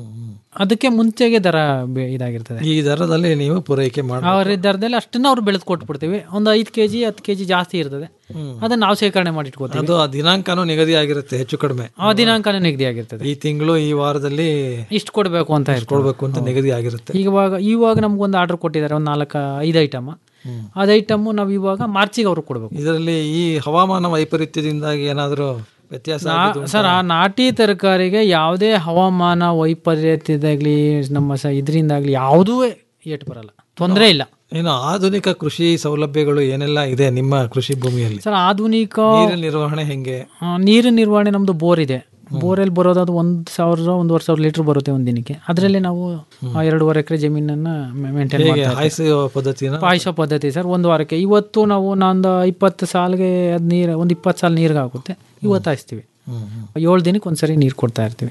ಅದಕ್ಕೆ ಮುಂಚೆಗೆ ದರ ಬೆ- ಇದಾಗಿರ್ತದೆ ಈ ದರದಲ್ಲಿ ನೀವು ಪೂರೈಕೆ ಮಾಡಿ ಅವ್ರ ದರದಲ್ಲಿ ಅಷ್ಟನ್ನ ಅವ್ರು ಬೆಳೆದು ಕೊಟ್ಬಿಡ್ತೀವಿ ಒಂದು ಐದು ಕೆ ಜಿ ಹತ್ತು ಕೆ ಜಿ ಜಾಸ್ತಿ ಇರ್ತದೆ ಅದನ್ನ ನಾವು ಶೇಖರಣೆ ಮಾಡಿ ಇಟ್ಕೋತೀವಿ ಅದು ಆ ದಿನಾಂಕನೂ ನಿಗದಿ ಆಗಿರುತ್ತೆ ಹೆಚ್ಚು ಕಡಿಮೆ ಆ ದಿನಾಂಕನೇ ನಿಗದಿ ಆಗಿರ್ತದೆ ಈ ತಿಂಗಳು ಈ ವಾರದಲ್ಲಿ ಇಷ್ಟು ಕೊಡಬೇಕು ಅಂತ ಇರ್ತದೆ. ಕೊಡ್ಬೇಕು ಅಂತ ನಿಗದಿ ಆಗಿರುತ್ತೆ ಇವಾಗ ಇವಾಗ ನಮ್ಗೊಂದು ಆರ್ಡರ್ ಕೊಟ್ಟಿದ್ದಾರೆ ಒಂದು ನಾಲ್ಕು ಐದು ಐಟಮ್ ಅದು ಐಟಮ್ ನಾವು ಇವಾಗ ಮಾರ್ಚಿಗೆ ಅವ್ರಿಗೆ ಕೊಡಬೇಕು ಇದರಲ್ಲಿ ಈ ಹವಾಮಾನ ವೈಪರೀತ್ಯದಿಂದಾಗಿ ಏನಾದರೂ ವ್ಯತ್ಯಾಸ ಆಗಿದ್ದು ಉಂಟಾ? ಸರ್ ಆ ನಾಟಿ ತರಕಾರಿಗೆ ಯಾವುದೇ ಹವಾಮಾನ ವೈಪರೀತ್ಯದಾಗ್ಲಿ ನಮ್ಮ ಸ ಇದರಿಂದಾಗ್ಲಿ ಯಾವುದೂ ಏಟು ಬರಲ್ಲ ತೊಂದರೆ ಇಲ್ಲ ಏನು ಆಧುನಿಕ ಕೃಷಿ ಸೌಲಭ್ಯಗಳು ಏನೆಲ್ಲ ಇದೆ ನಿಮ್ಮ ಕೃಷಿ ಭೂಮಿಯಲ್ಲಿ ಸರ್ ಆಧುನಿಕ ನೀರಿನ ನಿರ್ವಹಣೆ ಹೆಂಗೆ ಆ, ನೀರಿನ ನಿರ್ವಹಣೆ ನಮ್ದು ಬೋರ್ ಇದೆ ಬೋರಲ್ಲಿ ಬರೋದು ಅದು ಒಂದು ಸಾವಿರ ಒಂದೂವರೆ ಸಾವಿರ ಲೀಟರ್ ಬರುತ್ತೆ ಒಂದು ದಿನಕ್ಕೆ ಅದರಲ್ಲಿ ನಾವು ಆ, ಎರಡೂವರೆ ಎಕರೆ ಜಮೀನನ್ನ ಮೇಂಟೈನ್ ಹೇಗೆ ಮಾಡ್ತಾ ಇರ್ತೀವಿ. ಹಾಯಿಸುವ ಪದ್ಧತಿನ ಪಾಯಿಸೋ ಪದ್ಧತಿ ಸರ್ ಒಂದು ವಾರಕ್ಕೆ ಇವತ್ತು ನಾವು ನಾನೊಂದು ಇಪ್ಪತ್ತು ಸಾಲಿಗೆ ಅದು ನೀರು ಒಂದು ಇಪ್ಪತ್ತು ಸಾಲ ನೀರಿಗೆ ಆಗುತ್ತೆ ಇವತ್ತು ಹಾಯಿಸ್ತೀವಿ ಏಳು ದಿನಕ್ಕೆ ಒಂದ್ಸರಿ ನೀರು ಕೊಡ್ತಾ ಇರ್ತೀವಿ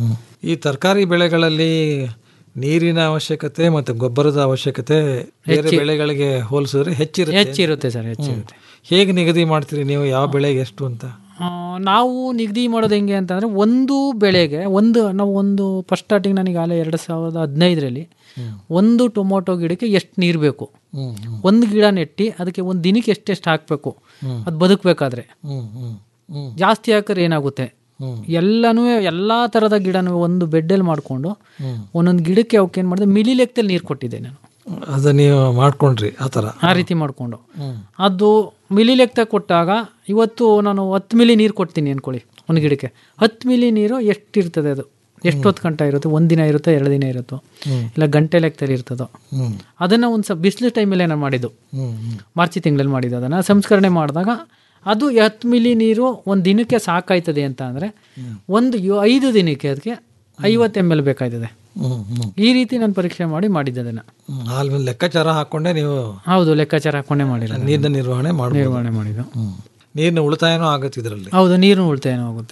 ಈ ತರಕಾರಿ ಬೆಳೆಗಳಲ್ಲಿ ನೀರಿನ ಅವಶ್ಯಕತೆ ಮತ್ತು ಗೊಬ್ಬರದ ಅವಶ್ಯಕತೆ ಬೇರೆ ಬೆಳೆಗಳಿಗೆ ಹೋಲಿಸಿದ್ರೆ ಹೆಚ್ಚಿರುತ್ತೆ ಹೆಚ್ಚಿರುತ್ತೆ ಸರ್ ಹೆಚ್ಚಿರುತ್ತೆ ಹೇಗೆ ನಿಗದಿ ಮಾಡ್ತೀರಿ ನೀವು ಯಾವ ಬೆಳೆಗೆ ಎಷ್ಟು ಅಂತ ಆ, ನಾವು ನಿಗದಿ ಮಾಡೋದು ಹೆಂಗೆ ಅಂತಂದರೆ ಒಂದು ಬೆಳೆಗೆ ಒಂದು ನಾವು ಒಂದು ಫಸ್ಟ್ ಸ್ಟಾರ್ಟಿಂಗ್ ನನಗೆ ಆಲೆ ಎರಡು ಸಾವಿರದ ಹದಿನೈದರಲ್ಲಿ ಒಂದು ಟೊಮೊಟೊ ಗಿಡಕ್ಕೆ ಎಷ್ಟು ನೀರು ಬೇಕು ಒಂದು ಗಿಡ ನೆಟ್ಟಿ ಅದಕ್ಕೆ ಒಂದು ದಿನಕ್ಕೆ ಎಷ್ಟೆಷ್ಟು ಹಾಕಬೇಕು ಅದು ಬದುಕಬೇಕಾದ್ರೆ ಜಾಸ್ತಿ ಹಾಕಿದ್ರೆ ಏನಾಗುತ್ತೆ ಎಲ್ಲನೂ ಎಲ್ಲ ಥರದ ಗಿಡನೂ ಒಂದು ಬೆಡ್ಡಲ್ಲಿ ಮಾಡಿಕೊಂಡು ಒಂದೊಂದು ಗಿಡಕ್ಕೆ ಅವಕ್ಕೆ ಏನು ಮಾಡಿದೆ ಮಿಲಿ ಲೆಕ್ಕದಲ್ಲಿ ನೀರು ಕೊಟ್ಟಿದ್ದೆ ನಾನು ಅದು ನೀವು ಮಾಡ್ಕೊಂಡ್ರಿ ಆ ಥರ ಆ ರೀತಿ ಮಾಡಿಕೊಂಡು ಅದು ಮಿಲಿ ಲೆಕ್ಕ ಕೊಟ್ಟಾಗ ಇವತ್ತು ನಾನು ಹತ್ತು ಮಿಲಿ ನೀರು ಕೊಡ್ತೀನಿ ಅಂದ್ಕೊಳ್ಳಿ ಒಂದು ಗಿಡಕ್ಕೆ ಹತ್ತು ಮಿಲಿ ನೀರು ಎಷ್ಟಿರ್ತದೆ ಅದು ಎಷ್ಟೊತ್ತು ಗಂಟೆ ಇರುತ್ತೆ ಒಂದು ದಿನ ಇರುತ್ತೋ ಎರಡು ದಿನ ಇರುತ್ತೋ ಇಲ್ಲ ಗಂಟೆ ಲೆಕ್ಕದಲ್ಲಿ ಇರ್ತದೋ ಅದನ್ನು ಒಂದು ಸ್ವಲ್ಪ ಬಿಸಿಲು ಟೈಮಲ್ಲೇ ನಾನು ಮಾಡಿದ್ದು ಮಾರ್ಚಿ ತಿಂಗಳಲ್ಲಿ ಮಾಡಿದ್ದು ಅದನ್ನು ಸಂಸ್ಕರಣೆ ಮಾಡಿದಾಗ ಅದು ಹತ್ತು ಮಿಲಿ ನೀರು ಒಂದು ದಿನಕ್ಕೆ ಸಾಕಾಯ್ತದೆ ಅಂತ ಅಂದರೆ ಒಂದು ಯೋ- ಐದು ದಿನಕ್ಕೆ ಅದಕ್ಕೆ ಐವತ್ತು ಎಮ್ ಎಲ್ ಬೇಕಾಯ್ತದೆ ಈ ರೀತಿ ನಾನು ಪರೀಕ್ಷೆ ಮಾಡಿ ಮಾಡಿದ್ದೆ ಅದನ್ನು ಹಾಲ್ ಮೇಲೆ ಲೆಕ್ಕಾಚಾರ ಹಾಕೊಂಡೆ ನೀವು ಹೌದು ಲೆಕ್ಕಾಚಾರ ಹಾಕೊಂಡೇ ಮಾಡಿರೋದು ನೀರಿನ ನಿರ್ವಹಣೆ ಮಾಡಿ ನಿರ್ವಹಣೆ ಮಾಡಿದ್ದು ನೀರಿನ ಉಳಿತಾಯನೂ ಆಗುತ್ತೆ ಇದರಲ್ಲಿ ಹೌದು ನೀರು ಉಳಿತಾಯನೂ ಆಗುತ್ತೆ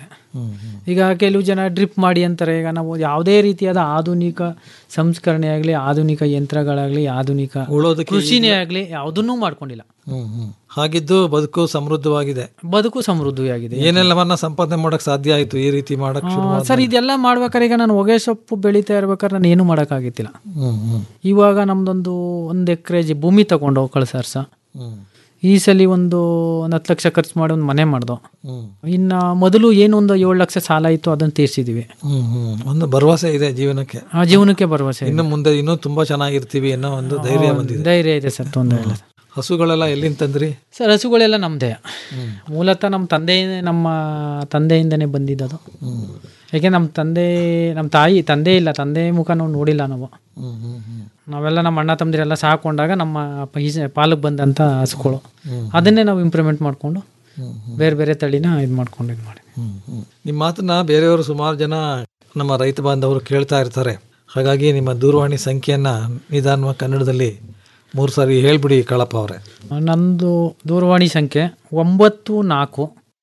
ಈಗ ಕೆಲವು ಜನ ಡ್ರಿಪ್ ಮಾಡಿ ಅಂತಾರೆ ಈಗ ನಾವು ಯಾವುದೇ ರೀತಿಯಾದ ಆಧುನಿಕ ಸಂಸ್ಕರಣೆ ಆಗಲಿ ಆಧುನಿಕ ಯಂತ್ರಗಳಾಗಲಿ ಆಧುನಿಕ ಉಳೋದಕ್ಕೆ ಕೃಷಿನೇ ಆಗಲಿ ಯಾವುದನ್ನೂ ಮಾಡ್ಕೊಂಡಿಲ್ಲ ಹಾಗಿದ್ದು ಬದುಕು ಸಮೃದ್ಧವಾಗಿದೆ ಬದುಕು ಸಮೃದ್ಧಿಯಾಗಿದೆ ಏನೆಲ್ಲವನ್ನ ಸಂಪಾದನೆ ಮಾಡಕ್ ಸಾಧ್ಯ ಆಯ್ತು ಈ ರೀತಿ ಮಾಡಕ್ ಶುರು ಆ, ಸರ್ ಇದೆಲ್ಲ ಮಾಡ್ಬೇಕಾದ್ರೆ ಈಗ ನಾನು ಹೊಗೆ ಸೊಪ್ಪು ಬೆಳೀತಾ ಇರ್ಬೇಕಾದ್ರೆ ನಾನು ಏನು ಮಾಡೋಕ್ಕಾಗಿತ್ತಿಲ್ಲ ಹ್ಮ್ ಹ್ಮ್ ಇವಾಗ ನಮ್ದೊಂದು ಒಂದು ಎಕರೆ ಭೂಮಿ ತಗೊಂಡು ಕಳ್ಸಾರ್ ಸ ಹ್ಮ್ ಈ ಸಲ ಒಂದು ಒಂದು ಹತ್ತು ಲಕ್ಷ ಖರ್ಚು ಮಾಡಿ ಒಂದು ಮನೆ ಮಾಡ್ದೋ ಹ್ಮ್ ಇನ್ನು ಮೊದಲು ಏನೊಂದು ಏಳು ಲಕ್ಷ ಸಾಲ ಇತ್ತು ಅದನ್ನು ತೀರ್ಸಿದ್ದೀವಿ ಹ್ಮ್ ಹ್ಮ್ ಒಂದು ಭರವಸೆ ಇದೆ ಜೀವನಕ್ಕೆ ಆ ಜೀವನಕ್ಕೆ ಭರವಸೆ ಇದೆ. ಇನ್ನು ಮುಂದೆ ಇನ್ನೂ ತುಂಬಾ ಚೆನ್ನಾಗಿರ್ತೀವಿ ಅನ್ನೋ ಒಂದು ಧೈರ್ಯ ಬಂದಿದೆ ಧೈರ್ಯ ಇದೆ ಸರ್ ತೊಂದರೆ ಇಲ್ಲ ಹಸುಗಳೆಲ್ಲ ಎಲ್ಲಿಂದ ತಂದ್ರಿ ಸರ್ ಹಸುಗಳೆಲ್ಲ ನಮ್ಮದೇ ಮೂಲತಃ ನಮ್ಮ ತಂದೆ ನಮ್ಮ ತಂದೆಯಿಂದನೇ ಬಂದಿದ್ದದು ಯಾಕೆ ನಮ್ಮ ತಂದೆ ನಮ್ಮ ತಾಯಿ ತಂದೆ ಇಲ್ಲ ತಂದೆ ಮುಖ ನಾವು ನೋಡಿಲ್ಲ ನಾವು ಹ್ಮ್ ಹ್ಮ್ ಹ್ಮ್ ನಾವೆಲ್ಲ ನಮ್ಮ ಅಣ್ಣ ತಮ್ಮದಿರೆಲ್ಲ ಸಾಕೊಂಡಾಗ ನಮ್ಮ ಪಾಲಕ್ಕೆ ಬಂದಂಥ ಹಸುಗಳು ಅದನ್ನೇ ನಾವು ಇಂಪ್ರೂವ್ಮೆಂಟ್ ಮಾಡಿಕೊಂಡು ಬೇರೆ ಬೇರೆ ತಳಿನ ಇದು ಮಾಡ್ಕೊಂಡು ಇದು ಮಾಡಿ ಹ್ಮ್, ಹ್ಮ್. ನಿಮ್ಮ ಮಾತನ್ನ ಬೇರೆಯವರು ಸುಮಾರು ಜನ ನಮ್ಮ ರೈತ ಬಾಂಧವರು ಕೇಳ್ತಾ ಇರ್ತಾರೆ ಹಾಗಾಗಿ ನಿಮ್ಮ ದೂರವಾಣಿ ಸಂಖ್ಯೆಯನ್ನ ನಿಧಾನವಾಗಿ ಕನ್ನಡದಲ್ಲಿ ಮೂರು ಸಾರಿ ಹೇಳ್ಬಿಡಿ ಕಳಪ್ಪ ಅವರೇ ನಂದು ದೂರವಾಣಿ ಸಂಖ್ಯೆ ಒಂಬತ್ತು ನಾಲ್ಕು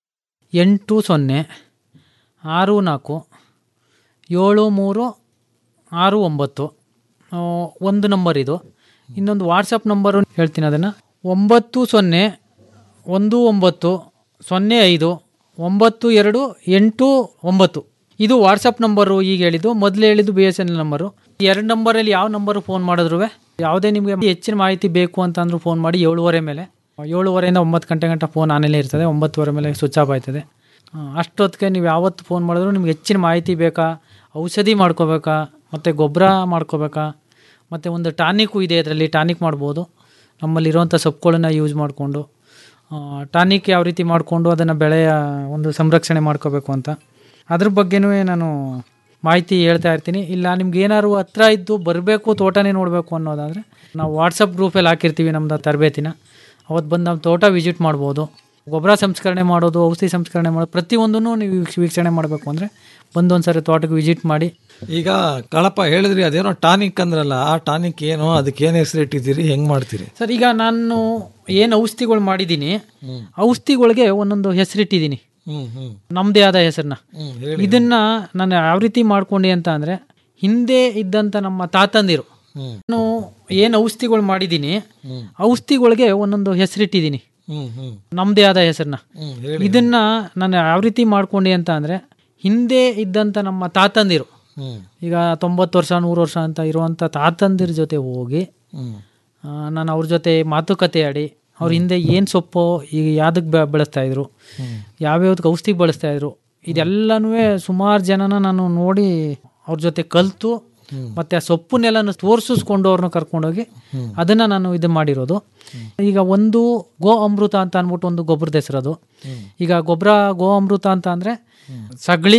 ಎಂಟು ಸೊನ್ನೆ ಆರು ನಾಲ್ಕು ಏಳು ಮೂರು ಆರು ಒಂಬತ್ತು ಆ, ಒಂದು ನಂಬರ್ ಇದು ಇನ್ನೊಂದು ವಾಟ್ಸಪ್ ನಂಬರು ಹೇಳ್ತೀನಿ ಅದನ್ನು ಒಂಬತ್ತು ಸೊನ್ನೆ ಒಂದು ಒಂಬತ್ತು ಸೊನ್ನೆ ಐದು ಒಂಬತ್ತು ಎರಡು ಎಂಟು ಒಂಬತ್ತು ಇದು ವಾಟ್ಸಪ್ ನಂಬರು ಈಗ ಹೇಳಿದ್ದು ಮೊದಲು ಹೇಳಿದ್ದು B S N L number ಎರಡು ನಂಬರಲ್ಲಿ ಯಾವ ನಂಬರು ಫೋನ್ ಮಾಡಿದ್ರು ಯಾವುದೇ ನಿಮಗೆ ಹೆಚ್ಚಿನ ಮಾಹಿತಿ ಬೇಕು ಅಂತಂದ್ರೂ ಫೋನ್ ಮಾಡಿ ಏಳುವರೆ ಮೇಲೆ ಏಳುವರೆಯಿಂದ ಒಂಬತ್ತು ಗಂಟೆ ಗಂಟೆ ಫೋನ್ ಆನೇಲೇ ಇರ್ತದೆ ಒಂಬತ್ತುವರೆ ಮೇಲೆ ಸ್ವಿಚ್ ಆಫ್ ಆಯ್ತದೆ ಆ, ಅಷ್ಟೊತ್ತಿಗೆ ನೀವು ಯಾವತ್ತು ಫೋನ್ ಮಾಡಿದ್ರು ನಿಮ್ಗೆ ಹೆಚ್ಚಿನ ಮಾಹಿತಿ ಬೇಕಾ ಔಷಧಿ ಮಾಡ್ಕೋಬೇಕಾ ಮತ್ತು ಗೊಬ್ಬರ ಮಾಡ್ಕೋಬೇಕಾ ಮತ್ತು ಒಂದು ಟಾನಿಕ್ಕು ಇದೆ ಅದರಲ್ಲಿ ಟಾನಿಕ್ ಮಾಡ್ಬೋದು ನಮ್ಮಲ್ಲಿರುವಂಥ ಸೊಪ್ಪುಗಳನ್ನ ಯೂಸ್ ಮಾಡಿಕೊಂಡು ಟಾನಿಕ್ ಯಾವ ರೀತಿ ಮಾಡಿಕೊಂಡು ಅದನ್ನು ಬೆಳೆಯ ಒಂದು ಸಂರಕ್ಷಣೆ ಮಾಡ್ಕೋಬೇಕು ಅಂತ ಅದ್ರ ಬಗ್ಗೆನೂ ನಾನು ಮಾಹಿತಿ ಹೇಳ್ತಾ ಇರ್ತೀನಿ ಇಲ್ಲ ನಿಮ್ಗೆ ಏನಾದ್ರು ಹತ್ರ ಇದ್ದು ಬರಬೇಕು ತೋಟನೇ ನೋಡಬೇಕು ಅನ್ನೋದಾದರೆ ನಾವು ವಾಟ್ಸಪ್ ಗ್ರೂಪಲ್ಲಿ ಹಾಕಿರ್ತೀವಿ ನಮ್ಮದು ತರಬೇತಿನ ಅವತ್ತು ಬಂದು ನಮ್ಮ ತೋಟ ವಿಸಿಟ್ ಮಾಡ್ಬೋದು ಗೊಬ್ಬರ ಸಂಸ್ಕರಣೆ ಮಾಡೋದು ಔಷಧಿ ಸಂಸ್ಕರಣೆ ಮಾಡೋದು ಪ್ರತಿಯೊಂದನ್ನು ನೀವು ವೀಕ್ಷ- ವೀಕ್ಷಣೆ ಮಾಡಬೇಕು ಅಂದರೆ ಬಂದು ಒಂದ್ಸರಿ ತೋಟಕ್ಕೆ ವಿಸಿಟ್ ಮಾಡಿ ಈಗ ಕಳಪ್ಪ ಹೇಳಿದ್ರಿ ಅದೇನೋ ಟಾನಿಕ್ ಅಂದ್ರಲ್ಲ ಆ ಟಾನಿಕ್ ಏನು ಅದಕ್ಕೆ ಏನು ಹೆಸರು ಇಟ್ಟಿದ್ದೀರಿ ಹೆಂಗ್ ಮಾಡ್ತೀರಿ ಸರ್ ಈಗ ನಾನು ಏನು ಔಷಧಿಗಳು ಮಾಡಿದ್ದೀನಿ ಔಷಧಿಗಳಿಗೆ ಒಂದೊಂದು ಹೆಸರಿಟ್ಟಿದ್ದೀನಿ ಹ್ಮ್ ಹ್ಮ್ ನಮ್ಮದೇ ಆದ ಹೆಸರನ್ನ ಹ್ಮ್ ಹೇಳಿ ಇದನ್ನ ನಾನು ಯಾವ ರೀತಿ ಮಾಡ್ಕೊಂಡೆ ಅಂತ ಅಂದರೆ ಹಿಂದೆ ಇದ್ದಂಥ ನಮ್ಮ ತಾತಂದಿರು ಹ್ಮ್ ನಾನು ಏನು ಔಷಧಿಗಳು ಮಾಡಿದ್ದೀನಿ ಔಷಧಿಗಳಿಗೆ ಒಂದೊಂದು ಹೆಸರಿಟ್ಟಿದ್ದೀನಿ ಹ್ಮ್ ಹ್ಮ್ ನಮ್ಮದೇ ಆದ ಹೆಸರನ್ನ ಹ್ಮ್ ಹೇಳಿ ಇದನ್ನ ನಾನು ಯಾವ ರೀತಿ ಮಾಡ್ಕೊಂಡೆ ಅಂತ ಅಂದರೆ ಹಿಂದೆ ಇದ್ದಂಥ ನಮ್ಮ ತಾತಂದಿರು ಹ್ಮ್ ಈಗ ತೊಂಬತ್ತು ವರ್ಷ ನೂರು ವರ್ಷ ಅಂತ ಇರುವಂಥ ತಾತಂದಿರ ಜೊತೆ ಹೋಗಿ ಹ್ಮ್ ಆ, ನಾನು ಅವ್ರ ಜೊತೆ ಮಾತುಕತೆ ಆಡಿ ಅವ್ರ ಹಿಂದೆ ಏನು ಸೊಪ್ಪು ಈಗ ಯಾವ್ದಕ್ಕೆ ಬೆ ಬೆಳೆಸ್ತಾ ಇದ್ರು ಯಾವ್ಯಾವ್ದಕ್ಕೆ ಔಷಧಿಗೆ ಬಳಸ್ತಾ ಇದ್ರು ಇದೆಲ್ಲನೂ ಸುಮಾರು ಜನನ ನಾನು ನೋಡಿ ಅವ್ರ ಜೊತೆ ಕಲಿತು ಮತ್ತು ಆ ಸೊಪ್ಪನ್ನೆಲ್ಲ ತೋರಿಸಿಸ್ಕೊಂಡು ಅವ್ರನ್ನ ಕರ್ಕೊಂಡೋಗಿ ಅದನ್ನು ನಾನು ಇದು ಮಾಡಿರೋದು ಈಗ ಒಂದು ಗೋ ಅಮೃತ ಅಂತ ಅಂದ್ಬಿಟ್ಟು ಒಂದು ಗೊಬ್ಬರದ ಹೆಸರದು ಈಗ ಗೊಬ್ಬರ ಗೋ ಅಮೃತ ಅಂತ ಅಂದರೆ ಸಗಳಿ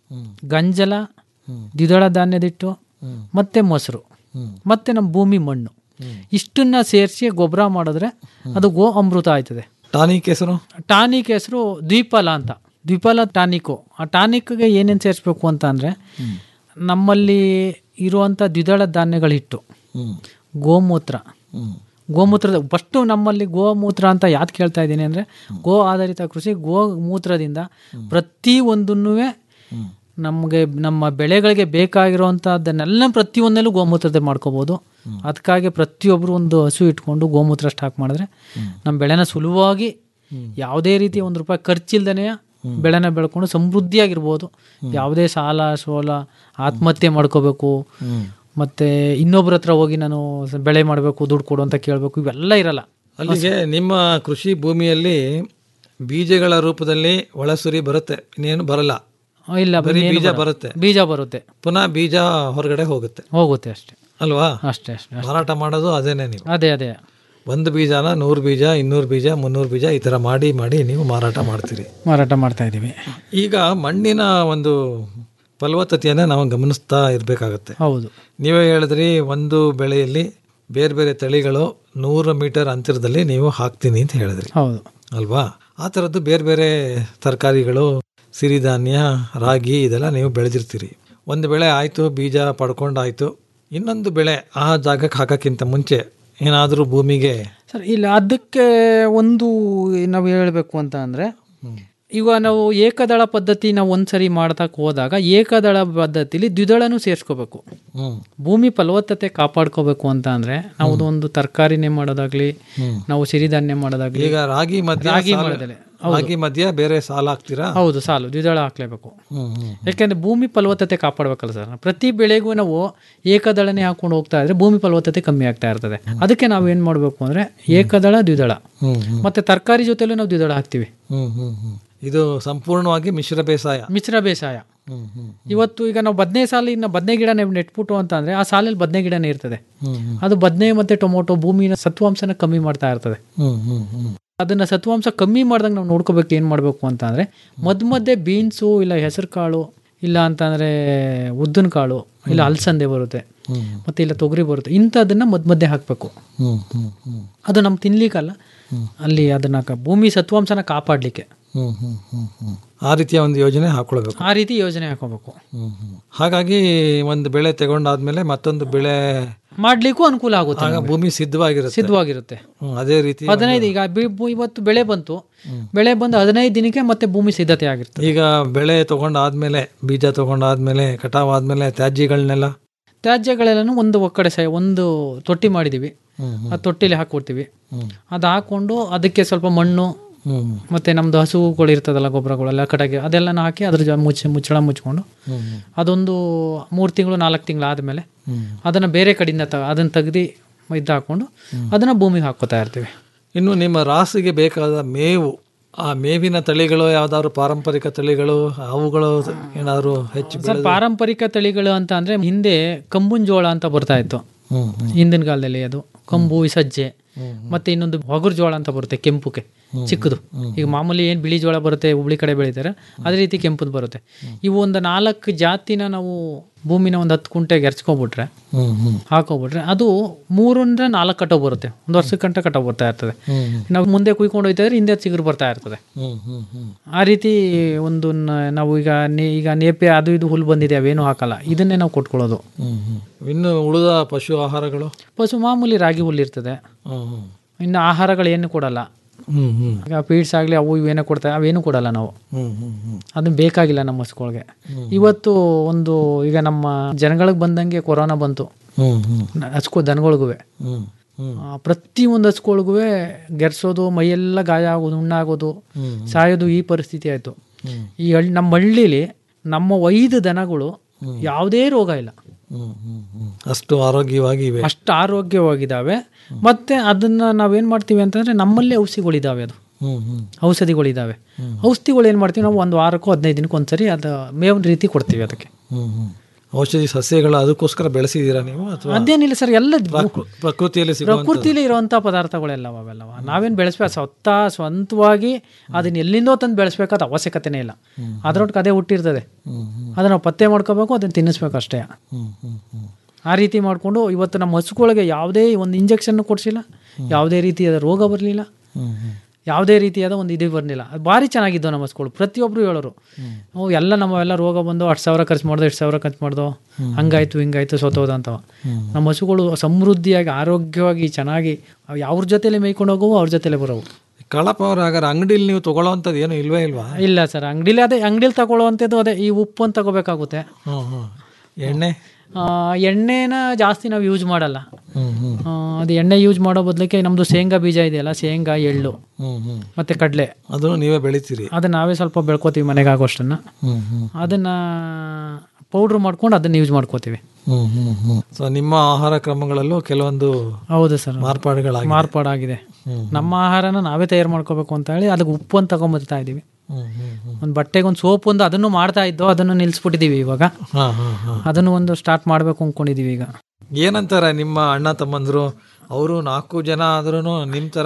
ಗಂಜಲ ದ್ವಿದಳ ಧಾನ್ಯದಿಟ್ಟು ಮತ್ತು ಮೊಸರು ಮತ್ತು ನಮ್ಮ ಭೂಮಿ ಮಣ್ಣು ಇಷ್ಟನ್ನ ಸೇರಿಸಿ ಗೊಬ್ಬರ ಮಾಡಿದ್ರೆ ಅದು ಗೋ ಅಮೃತ ಆಯ್ತದೆ ಟಾನಿಕ್ ಹೆಸರು ಟಾನಿಕ್ ಹೆಸರು ದ್ವಿಫಲ ಅಂತ ದ್ವಿಫಲ ಟಾನಿಕ್ಕು ಆ ಟಾನಿಕ್ಗೆ ಏನೇನು ಸೇರಿಸ್ಬೇಕು ಅಂತ ಅಂದರೆ ನಮ್ಮಲ್ಲಿ ಇರುವಂಥ ದ್ವಿದಳ ಧಾನ್ಯಗಳ ಹಿಟ್ಟು ಹ್ಮ್ ಗೋಮೂತ್ರ ಹ್ಮ್ ಗೋಮೂತ್ರದ ಫಸ್ಟು ನಮ್ಮಲ್ಲಿ ಗೋಮೂತ್ರ ಅಂತ ಯಾವ್ದು ಕೇಳ್ತಾ ಇದ್ದೀನಿ ಅಂದರೆ ಗೋ ಆಧಾರಿತ ಕೃಷಿ ಗೋಮೂತ್ರದಿಂದ ಪ್ರತಿ ಒಂದನ್ನೂ ನಮಗೆ ನಮ್ಮ ಬೆಳೆಗಳಿಗೆ ಬೇಕಾಗಿರುವಂಥದ್ದನ್ನೆಲ್ಲ ಪ್ರತಿಯೊಂದಲ್ಲೂ ಗೋಮೂತ್ರದ ಮಾಡ್ಕೋಬೋದು ಅದಕ್ಕಾಗಿ ಪ್ರತಿಯೊಬ್ಬರು ಒಂದು ಹಸು ಇಟ್ಕೊಂಡು ಗೋಮೂತ್ರ ಸ್ಟಾಕ್ ಮಾಡಿದ್ರೆ ನಮ್ಮ ಬೆಳೆನ ಸುಲಭವಾಗಿ ಯಾವುದೇ ರೀತಿ ಒಂದು ರೂಪಾಯಿ ಖರ್ಚಿಲ್ದೇ ಬೆಳೆನ ಬೆಳ್ಕೊಂಡು ಸಮೃದ್ಧಿಯಾಗಿರ್ಬೋದು ಯಾವುದೇ ಸಾಲ ಸೋಲ ಆತ್ಮಹತ್ಯೆ ಮಾಡ್ಕೋಬೇಕು ಮತ್ತೆ ಇನ್ನೊಬ್ರ ಹತ್ರ ಹೋಗಿ ನಾನು ಸ- ಬೆಳೆ ಮಾಡಬೇಕು ದುಡ್ಡು ಕೊಡು ಅಂತ ಕೇಳಬೇಕು ಇವೆಲ್ಲ ಇರಲ್ಲ ಅಲ್ಲಿಗೆ ನಿಮ್ಮ ಕೃಷಿ ಭೂಮಿಯಲ್ಲಿ ಬೀಜಗಳ ರೂಪದಲ್ಲಿ ಒಳಸುರಿ ಬರುತ್ತೆ ಇನ್ನೇನು ಬರಲ್ಲ ಆ, ಇಲ್ಲ ಬರೀ ಇನ್ನೇನು ಬೀಜ ಬರಲ್ಲ. ಬರುತ್ತೆ ಬೀಜ ಬರುತ್ತೆ ಪುನಃ ಬೀಜ ಹೊರಗಡೆ ಹೋಗುತ್ತೆ ಹೋಗುತ್ತೆ ಅಷ್ಟೇ ಅಲ್ವಾ ಅಷ್ಟೇ ಅಷ್ಟೇ ಮಾರಾಟ ಮಾಡೋದು ಅದೇನೆ ನೀವು ಅದೇ ಅದೇ ಒಂದು ಬೀಜನ ನೂರು ಬೀಜ ಇನ್ನೂರು ಬೀಜ ಮುನ್ನೂರು ಬೀಜ ಈ ಥರ ಮಾಡಿ ಮಾಡಿ ನೀವು ಮಾರಾಟ ಮಾಡ್ತೀರಿ ಮಾರಾಟ ಮಾಡ್ತಾ ಇದ್ದೀವಿ ಈಗ ಮಣ್ಣಿನ ಒಂದು ಫಲವತ್ತತೆಯನ್ನು ನಾವು ಗಮನಿಸ್ತಾ ಇರಬೇಕಾಗತ್ತೆ ಹೌದು ನೀವೇ ಹೇಳಿದ್ರಿ ಒಂದು ಬೆಳೆಯಲ್ಲಿ ಬೇರೆ ಬೇರೆ ತಳಿಗಳು ನೂರು ಮೀಟರ್ ಅಂತರದಲ್ಲಿ ನೀವು ಹಾಕ್ತೀನಿ ಅಂತ ಹೇಳಿದ್ರಿ ಹೌದು ಅಲ್ವಾ ಆ ಥರದ್ದು ಬೇರೆ ಬೇರೆ ತರಕಾರಿಗಳು ಸಿರಿಧಾನ್ಯ ರಾಗಿ ಇದೆಲ್ಲ ನೀವು ಬೆಳೆದಿರ್ತೀರಿ ಒಂದು ಬೆಳೆ ಆಯಿತು ಬೀಜ ಪಡ್ಕೊಂಡಾಯ್ತು ಇನ್ನೊಂದು ಬೆಳೆ ಆ ಜಾಗಕ್ಕೆ ಹಾಕೋಕ್ಕಿಂತ ಮುಂಚೆ ಏನಾದರೂ ಭೂಮಿಗೆ ಸರ್ ಇಲ್ಲ ಅದಕ್ಕೆ ಒಂದು ನಾವು ಹೇಳಬೇಕು ಅಂತ ಅಂದರೆ ಈಗ ನಾವು ಏಕದಳ ಪದ್ಧತಿ ನಾವು ಒಂದ್ಸರಿ ಮಾಡ್ದಕ್ಕೆ ಹೋದಾಗ ಏಕದಳ ಪದ್ಧತಿಲಿ ದ್ವಿದಳನೂ ಸೇರಿಸ್ಕೋಬೇಕು ಹ್ಮ್. ಭೂಮಿ ಫಲವತ್ತತೆ ಕಾಪಾಡ್ಕೋಬೇಕು ಅಂತ ಅಂದ್ರೆ ನಾವು ಒಂದು ತರಕಾರಿನೇ ಮಾಡೋದಾಗ್ಲಿ ನಾವು ಸಿರಿಧಾನ್ಯ ಮಾಡೋದಾಗ್ಲಿ ಈಗ ರಾಗಿ ಮಧ್ಯ ರಾಗಿ ಸಾಲ- ಮಾಡೋದಲ್ಲ. ರಾಗಿ ಮಧ್ಯ ಬೇರೆ ಸಾಲ ಹಾಕ್ತೀರಾ ಹೌದು ಸಾಲು ದ್ವಿದಳ ಹಾಕ್ಲೇಬೇಕು ಹ್ಮ್, ಹ್ಮ್. ಯಾಕೆಂದ್ರೆ ಭೂಮಿ ಫಲವತ್ತತೆ ಕಾಪಾಡಬೇಕಲ್ಲ ಸರ್ ಪ್ರತಿ ಬೆಳೆಗೂ ನಾವು ಏಕದಳನೇ ಹಾಕೊಂಡು ಹೋಗ್ತಾ ಇದ್ರೆ ಭೂಮಿ ಫಲವತ್ತತೆ ಕಮ್ಮಿ ಆಗ್ತಾ ಇರ್ತದೆ ಅದಕ್ಕೆ ನಾವು ಏನ್ ಮಾಡಬೇಕು ಅಂದ್ರೆ ಏಕದಳ ದ್ವಿದಳ ಹ್ಮ್, ಹ್ಮ್. ಮತ್ತೆ ತರಕಾರಿ ಜೊತೆಲೂ ನಾವು ದ್ವಿದಳ ಹಾಕ್ತಿವಿ ಹ್ಮ್, ಹ್ಮ್, ಹ್ಮ್. ಇದು ಸಂಪೂರ್ಣವಾಗಿ ಮಿಶ್ರ ಬೇಸಾಯ ಮಿಶ್ರ ಬೇಸಾಯ ಹ್ಮ್, ಹ್ಮ್. ಇವತ್ತು ಈಗ ನಾವು ಬದನೆ ಸಾಲಿನ ಬದನೆ ಗಿಡ ನೆಟ್- ನೆಟ್ಬಿಟ್ಟು ಅಂತ ಅಂದ್ರೆ ಆ ಸಾಲಲ್ಲಿ ಬದನೆ ಗಿಡನೇ ಇರ್ತದೆ ಹ್ಮ್, ಹ್ಮ್. ಅದು ಬದನೆ ಮತ್ತೆ ಟೊಮೊಟೊ ಭೂಮಿನ ಸತ್ವಾಂಶನ ಕಮ್ಮಿ ಮಾಡ್ತಾ ಇರ್ತದೆ ಹ್ಮ್, ಹ್ಮ್, ಹ್ಮ್. ಅದನ್ನ ಸತ್ವಾಂಶ ಕಮ್ಮಿ ಮಾಡ್ದಂಗೆ ನಾವು ನೋಡ್ಕೋಬೇಕು ಏನು ಮಾಡಬೇಕು ಅಂತ ಅಂದರೆ ಮಧ್ಯ ಮಧ್ಯೆ ಬೀನ್ಸು ಇಲ್ಲ ಹೆಸರು ಕಾಳು ಇಲ್ಲ ಅಂತಂದರೆ ಉದ್ದಿನ ಕಾಳು ಇಲ್ಲ ಅಲಸಂದೆ ಬರುತ್ತೆ ಹ್ಮ್. ಮತ್ತೆ ಇಲ್ಲ ತೊಗರಿ ಬರುತ್ತೆ ಇಂಥದನ್ನ ಮಧ್ಯ ಮಧ್ಯೆ ಹಾಕಬೇಕು ಹ್ಮ್, ಹ್ಮ್, ಹ್ಮ್. ಅದು ನಮ್ಮ ತಿನ್ಲಿಕ್ಕಲ್ಲ ಅಲ್ಲಿ ಅದನ್ನ ಕ- ಭೂಮಿ ಸತ್ವಾಂಶನ ಕಾಪಾಡಲಿಕ್ಕೆ ಹ್ಮ್, ಹ್ಮ್, ಹ್ಮ್, ಹ್ಮ್. ಆ ರೀತಿಯ ಒಂದು ಯೋಜನೆ ಹಾಕೊಳ್ಬೇಕು ಆ ರೀತಿ ಯೋಜನೆ ಹಾಕೋಬೇಕು ಹ್ಮ್, ಹ್ಮ್. ಹಾಗಾಗಿ ಒಂದು ಬೆಳೆ ತಗೊಂಡಾದ್ಮೇಲೆ ಮತ್ತೊಂದು ಬೆಳೆ ಮಾಡ್ಲಿಕ್ಕೂ ಅನುಕೂಲ ಆಗುತ್ತೆ ಆಗ ನಮ್ಗೆ. ಭೂಮಿ ಸಿದ್ಧವಾಗಿರುತ್ತೆ ಸಿದ್ಧವಾಗಿರುತ್ತೆ ಹ್ಮ್, ಅದೇ ರೀತಿ ಹದಿನೈದು ಈಗ ಬಿ- ಬು- ಇವತ್ತು ಬೆಳೆ ಬಂತು ಬೆಳೆ ಬಂದು ಹದಿನೈದು ದಿನಕ್ಕೆ ಮತ್ತೆ ಭೂಮಿ ಸಿದ್ಧತೆ ಆಗಿರ್ತದೆ ಈಗ ಬೆಳೆ ತಗೊಂಡಾದ್ಮೇಲೆ ಬೀಜ ತಗೊಂಡಾದ್ಮೇಲೆ ಕಟಾವ್ ಆದ್ಮೇಲೆ ತ್ಯಾಜ್ಯಗಳನ್ನೆಲ್ಲ ತ್ಯಾಜ್ಯಗಳೆಲ್ಲನೂ ಒಂದು ಒಕ್ಕಡೆ ಸಹ ಒಂದು ತೊಟ್ಟಿ ಮಾಡಿದ್ದೀವಿ ಹ್ಮ್, ಆ ತೊಟ್ಟಿಲಿ ಹಾಕ್ಕೊಡ್ತೀವಿ ಹ್ಮ್. ಅದು ಹಾಕೊಂಡು ಅದಕ್ಕೆ ಸ್ವಲ್ಪ ಮಣ್ಣು ಹ್ಮ್, ಮತ್ತೆ ನಮ್ದು ಹಸುಗಳು ಇರ್ತದಲ್ಲ ಗೊಬ್ಬರಗಳೆಲ್ಲ ಕಟಾಗಿ ಅದೆಲ್ಲನ ಹಾಕಿ ಅದ್ರ ಜೊ ಮುಚ್ಚಿ ಮುಚ್ಚಳ ಮುಚ್ಕೊಂಡು ಹ್ಮ್, ಹ್ಮ್. ಅದೊಂದು ಮೂರು ತಿಂಗಳು ನಾಲ್ಕು ತಿಂಗಳು ಆದಮೇಲೆ ಹ್ಮ್. ಅದನ್ನು ಬೇರೆ ಕಡೆಯಿಂದ ತ ಅದನ್ನು ತೆಗ್ದು ಇದು ಹಾಕೊಂಡು ಅದನ್ನು ಭೂಮಿಗೆ ಹಾಕೋತಾ ಇರ್ತೀವಿ ಇನ್ನು ನಿಮ್ಮ ರಾಸಿಗೆ ಬೇಕಾದ ಮೇವು ಆ ಮೇವಿನ ತಳಿಗಳು ಯಾವ್ದಾದ್ರು ಪಾರಂಪರಿಕ ತಳಿಗಳು ಅವುಗಳು ಏನಾದ್ರು ಹೆಚ್ಚು ಸರ್ ಪಾರಂಪರಿಕ ತಳಿಗಳು ಅಂತ ಅಂದರೆ ಹಿಂದೆ ಕಂಬುನ್ ಜೋಳ ಅಂತ ಬರ್ತಾ ಇತ್ತು ಹ್ಮ್, ಹಿಂದಿನ ಕಾಲದಲ್ಲಿ ಅದು ಕಂಬು ಸಜ್ಜೆ ಮತ್ತೆ ಇನ್ನೊಂದು ಹೊಗರು ಜೋಳ ಅಂತ ಬರುತ್ತೆ ಕೆಂಪುಗೆ ಚಿಕ್ಕದು ಈಗ ಮಾಮೂಲಿ ಏನು ಬಿಳಿ ಜೋಳ ಬರುತ್ತೆ ಹುಬ್ಳಿ ಕಡೆ ಬೆಳಿತಾರೆ ಅದೇ ರೀತಿ ಕೆಂಪುದು ಬರುತ್ತೆ ಇವು ಒಂದು ನಾಲ್ಕು ಜಾತಿನ ನಾವು ಭೂಮಿನ ಒಂದು ಹತ್ತು ಕುಂಟೆಗೆ ಎರ್ಚ್ಕೊಬಿಟ್ರೆ ಹ್ಮ್, ಹ್ಮ್. ಹಾಕೋಬಿಟ್ರೆ ಅದು ಮೂರರಿಂದ ನಾಲ್ಕು ಕಟಾವು ಬರುತ್ತೆ ಒಂದು ವರ್ಷಕ್ಕಂಟ ಕಟಾವು ಬರ್ತಾ ಇರ್ತದೆ ಹ್ಮ್. ನಾವು ಮುಂದೆ ಕುಯ್ಕೊಂಡು ಹೋಯ್ತಾ ಇದ್ರೆ ಹಿಂದೆ ಚಿಗುರು ಬರ್ತಾ ಇರ್ತದೆ ಹ್ಮ್, ಹ್ಮ್, ಹ್ಮ್. ಆ ರೀತಿ ಒಂದು ನ- ನಾವು ಈಗ ನೇ- ಈಗ ನೇಪೆ ಅದು ಇದು ಹುಲ್ಲು ಬಂದಿದೆ ಅವೇನು ಹಾಕಲ್ಲ ಇದನ್ನೇ ನಾವು ಕೊಟ್ಕೊಳ್ಳೋದು ಹ್ಮ್, ಹ್ಮ್. ಇನ್ನು ಉಳಿದ ಪಶು ಆಹಾರಗಳು ಪಶು ಮಾಮೂಲಿ ರಾಗಿ ಹುಲ್ಲು ಇರ್ತದೆ ಹ್ಮ್, ಹ್ಮ್. ಇನ್ನು ಆಹಾರಗಳು ಏನು ಕೊಡಲ್ಲ ಹ್ಮ್, ಹ್ಮ್. ಈಗ ಪೀಡ್ಸ್ ಆಗಲಿ ಅವು ಇವೇನೋ ಕೊಡ್ತಾರೆ ಅವೇನು ಕೊಡಲ್ಲ ನಾವು ಹ್ಮ್, ಹ್ಮ್, ಹ್ಮ್. ಅದನ್ನ ಬೇಕಾಗಿಲ್ಲ ನಮ್ಮ ಹಸುಗಳಿಗೆ ಇವತ್ತು ಒಂದು ಈಗ ನಮ್ಮ ಜನಗಳಿಗೆ ಬಂದಂಗೆ ಕೊರೋನಾ ಬಂತು ಹ್ಮ್, ಹ್ಮ್. ಹಸ್ಕೋ ದನಗಳಿಗೂ ಹ್ಮ್, ಹ್ಮ್. ಪ್ರತಿ ಒಂದು ಹಸ್ಗಳಿಗೂ ಗೆರ್ಸೋದು ಮೈಯೆಲ್ಲ ಗಾಯ ಆಗೋದು ಹುಣ್ಣಾಗೋದು ಹ್ಮ್. ಸಾಯೋದು ಈ ಪರಿಸ್ಥಿತಿ ಆಯಿತು ಹ್ಮ್. ಈ ಹಳ್ಳಿ ನಮ್ಮ ಹಳ್ಳಿಲಿ ನಮ್ಮ ಐದು ದನಗಳು ಯಾವುದೇ ರೋಗ ಇಲ್ಲ ಹ್ಮ್, ಹ್ಮ್, ಹ್ಮ್. ಅಷ್ಟು ಆರೋಗ್ಯವಾಗಿ ಇವೆ ಅಷ್ಟು ಆರೋಗ್ಯವಾಗಿದ್ದಾವೆ ಮತ್ತೆ ಅದನ್ನ ನಾವೇನ್ ಮಾಡ್ತೀವಿ ಅಂತಂದ್ರೆ ನಮ್ಮಲ್ಲೇ ಔಷಧಿಗಳಿದಾವೆ ಅದು ಹ್ಮ್, ಹ್ಮ್. ಔಷಧಿಗಳಿದಾವೆ ಔಷಧಿಗಳು ಏನು ಮಾಡ್ತೀವಿ ನಾವು ಒಂದು ವಾರಕ್ಕೂ ಹದಿನೈದು ದಿನಕ್ಕೆ ಒಂದ್ಸರಿ ಅದು ಮೇವಿನ ರೀತಿ ಕೊಡ್ತೀವಿ ಅದಕ್ಕೆ ಹ್ಮ್, ಹ್ಮ್. ಔಷಧಿ ಸಸ್ಯಗಳು ಅದಕ್ಕೋಸ್ಕರ ಬೆಳೆಸಿದ್ದೀರಾ ನೀವು ಅಥವಾ ಅದೇನಿಲ್ಲ ಸರ್ ಎಲ್ಲ ಪ್ರಾಕೃ- ಪ್ರಕೃತಿಯಲ್ಲಿ ಸಿಗುವಂತ ಪ್ರಕೃತಿಲಿ ಇರುವಂಥ ಪದಾರ್ಥಗಳೆಲ್ಲವ ಅವೆಲ್ಲವ ನಾವೇನು ಬೆಳೆಸ್ಬೇಕು ಸ್ವತ್ತ ಸ್ವಂತವಾಗಿ ಅದನ್ನ ಎಲ್ಲಿಂದೋ ತಂದು ಬೆಳೆಸ್ಬೇಕಾದ ಅವಶ್ಯಕತೆನೇ ಇಲ್ಲ ಅದರೊಟ್ಟಿಗೆ ಅದೇ ಹುಟ್ಟಿರ್ತದೆ ಅದನ್ನ ನಾವು ಪತ್ತೆ ಮಾಡ್ಕೋಬೇಕು ಅದನ್ನ ತಿನ್ನಿಸ್ಬೇಕು ಅಷ್ಟೇ ಹ್ಮ್, ಹ್ಮ್, ಹ್ಮ್. ಆ ರೀತಿ ಮಾಡಿಕೊಂಡು ಇವತ್ತು ನಮ್ಮ ಹಸುಗಳಿಗೆ ಯಾವುದೇ ಒಂದು ಇಂಜೆಕ್ಷನ್ ಕೊಡಿಸಿಲ್ಲ ಯಾವುದೇ ರೀತಿಯಾದ ರೋಗ ಬರಲಿಲ್ಲ ಹ್ಮ್, ಹ್ಮ್. ಯಾವುದೇ ರೀತಿಯಾದ ಒಂದು ಇದು ಬರಲಿಲ್ಲ ಅದು ಭಾರಿ ಚೆನ್ನಾಗಿದ್ದವು ನಮ್ಮ ಹಸುಗಳು ಪ್ರತಿಯೊಬ್ಬರು ಹೇಳೋರು ಅವು ಎಲ್ಲ ನಮ್ಮವೆಲ್ಲ ರೋಗ ಬಂದು ಅಷ್ಟು ಸಾವಿರ ಖರ್ಚು ಮಾಡ್ದೋ ಎಷ್ಟು ಸಾವಿರ ಖರ್ಚು ಮಾಡ್ದೋ ಹಂಗಾಯ್ತು ಹಿಂಗಾಯ್ತು ಸೋತೋದ ಅಂತವ ನಮ್ಮ ಹಸುಗಳು ಸಮೃದ್ಧಿಯಾಗಿ ಆರೋಗ್ಯವಾಗಿ ಚೆನ್ನಾಗಿ ಅವು ಯಾವ್ರ ಜೊತೆಲೆ ಮೇಯ್ಕೊಂಡು ಹೋಗೋವು ಅವ್ರ ಜೊತೆಲೆ ಬರೋವು ಕಳಪ ಅವ್ರ ಹಾಗಾದ್ರೆ ಅಂಗಡಿಲಿ ನೀವು ತಗೊಳ್ಳೋವಂಥದ್ದು ಏನು ಇಲ್ವೇ ಇಲ್ವಾ ಇಲ್ಲ ಸರ್ ಅಂಗಡಿಲಿ ಅದೇ ಅಂಗಡಿಲಿ ತಗೊಳ್ಳುವಂಥದ್ದು ಅದೇ ಈ ಉಪ್ಪು ಅಂತ ತಗೋಬೇಕಾಗುತ್ತೆ ಹ್ಮ್, ಹ್ಮ್. ಎಣ್ಣೆ ಆ, ಎಣ್ಣೆನ ಜಾಸ್ತಿ ನಾವು ಯೂಸ್ ಮಾಡಲ್ಲ ಹ್ಮ್ ಹ್ಮ್ ಆ, ಅದು ಎಣ್ಣೆ ಯೂಸ್ ಮಾಡೋ ಬದಲಿಗೆ ನಮ್ಮದು ಶೇಂಗಾ ಬೀಜ ಇದೆಯಲ್ಲ ಶೇಂಗಾ ಎಳ್ಳು ಹ್ಮ್ ಹ್ಮ್ ಮತ್ತು ಕಡಲೆ ಅದನ್ನು ನೀವೇ ಬೆಳಿತೀರಿ ಅದನ್ನ ನಾವೇ ಸ್ವಲ್ಪ ಬೆಳ್ಕೊತೀವಿ ಮನೆಗೆ ಆಗೋಷ್ಟನ್ನು ಹ್ಮ್ ಹ್ಮ್ ಅದನ್ನು ಪೌಡ್ರ್ ಮಾಡ್ಕೊಂಡು ಅದನ್ನು ಯೂಸ್ ಮಾಡ್ಕೋತೀವಿ ಹ್ಮ್ ಹ್ಮ್ ಹ್ಮ್ ಸೊ ನಿಮ್ಮ ಆಹಾರ ಕ್ರಮಗಳಲ್ಲೂ ಕೆಲವೊಂದು ಹೌದು ಸರ್ ಮಾರ್ಪಾಡುಗಳಾಗಿ ಮಾರ್ಪಾಡಾಗಿದೆ ನಮ್ಮ ಆಹಾರನ ನಾವೇ ತಯಾರು ಮಾಡ್ಕೋಬೇಕು ಅಂತ ಹೇಳಿ ಅದಕ್ಕೆ ಉಪ್ಪು ಅಂತ ತಗೊಂಬರ್ತಾ ಇದೀವಿ ಹ್ಮ್ ಹ್ಮ್ ಹ್ಮ್ ಒಂದು ಬಟ್ಟೆಗೆ ಒಂದು ಸೋಪ್ ಒಂದು ಅದನ್ನು ಮಾಡ್ತಾ ಇದ್ದೋ ಅದನ್ನು ನಿಲ್ಲಿಸ್ಬಿಟ್ಟಿದೀವಿ ಇವಾಗ ಹಾ ಹಾ ಹಾ ಅದನ್ನು ಒಂದು ಸ್ಟಾರ್ಟ್ ಮಾಡಬೇಕು ಅಂದ್ಕೊಂಡಿದೀವಿ ಈಗ ಏನಂತಾರೆ ನಿಮ್ಮ ಅಣ್ಣ ತಮ್ಮಂದ್ರು ಅವರು ನಾಲ್ಕು ಜನ ಆದ್ರೂ ನಿಮ್ಮ ಥರ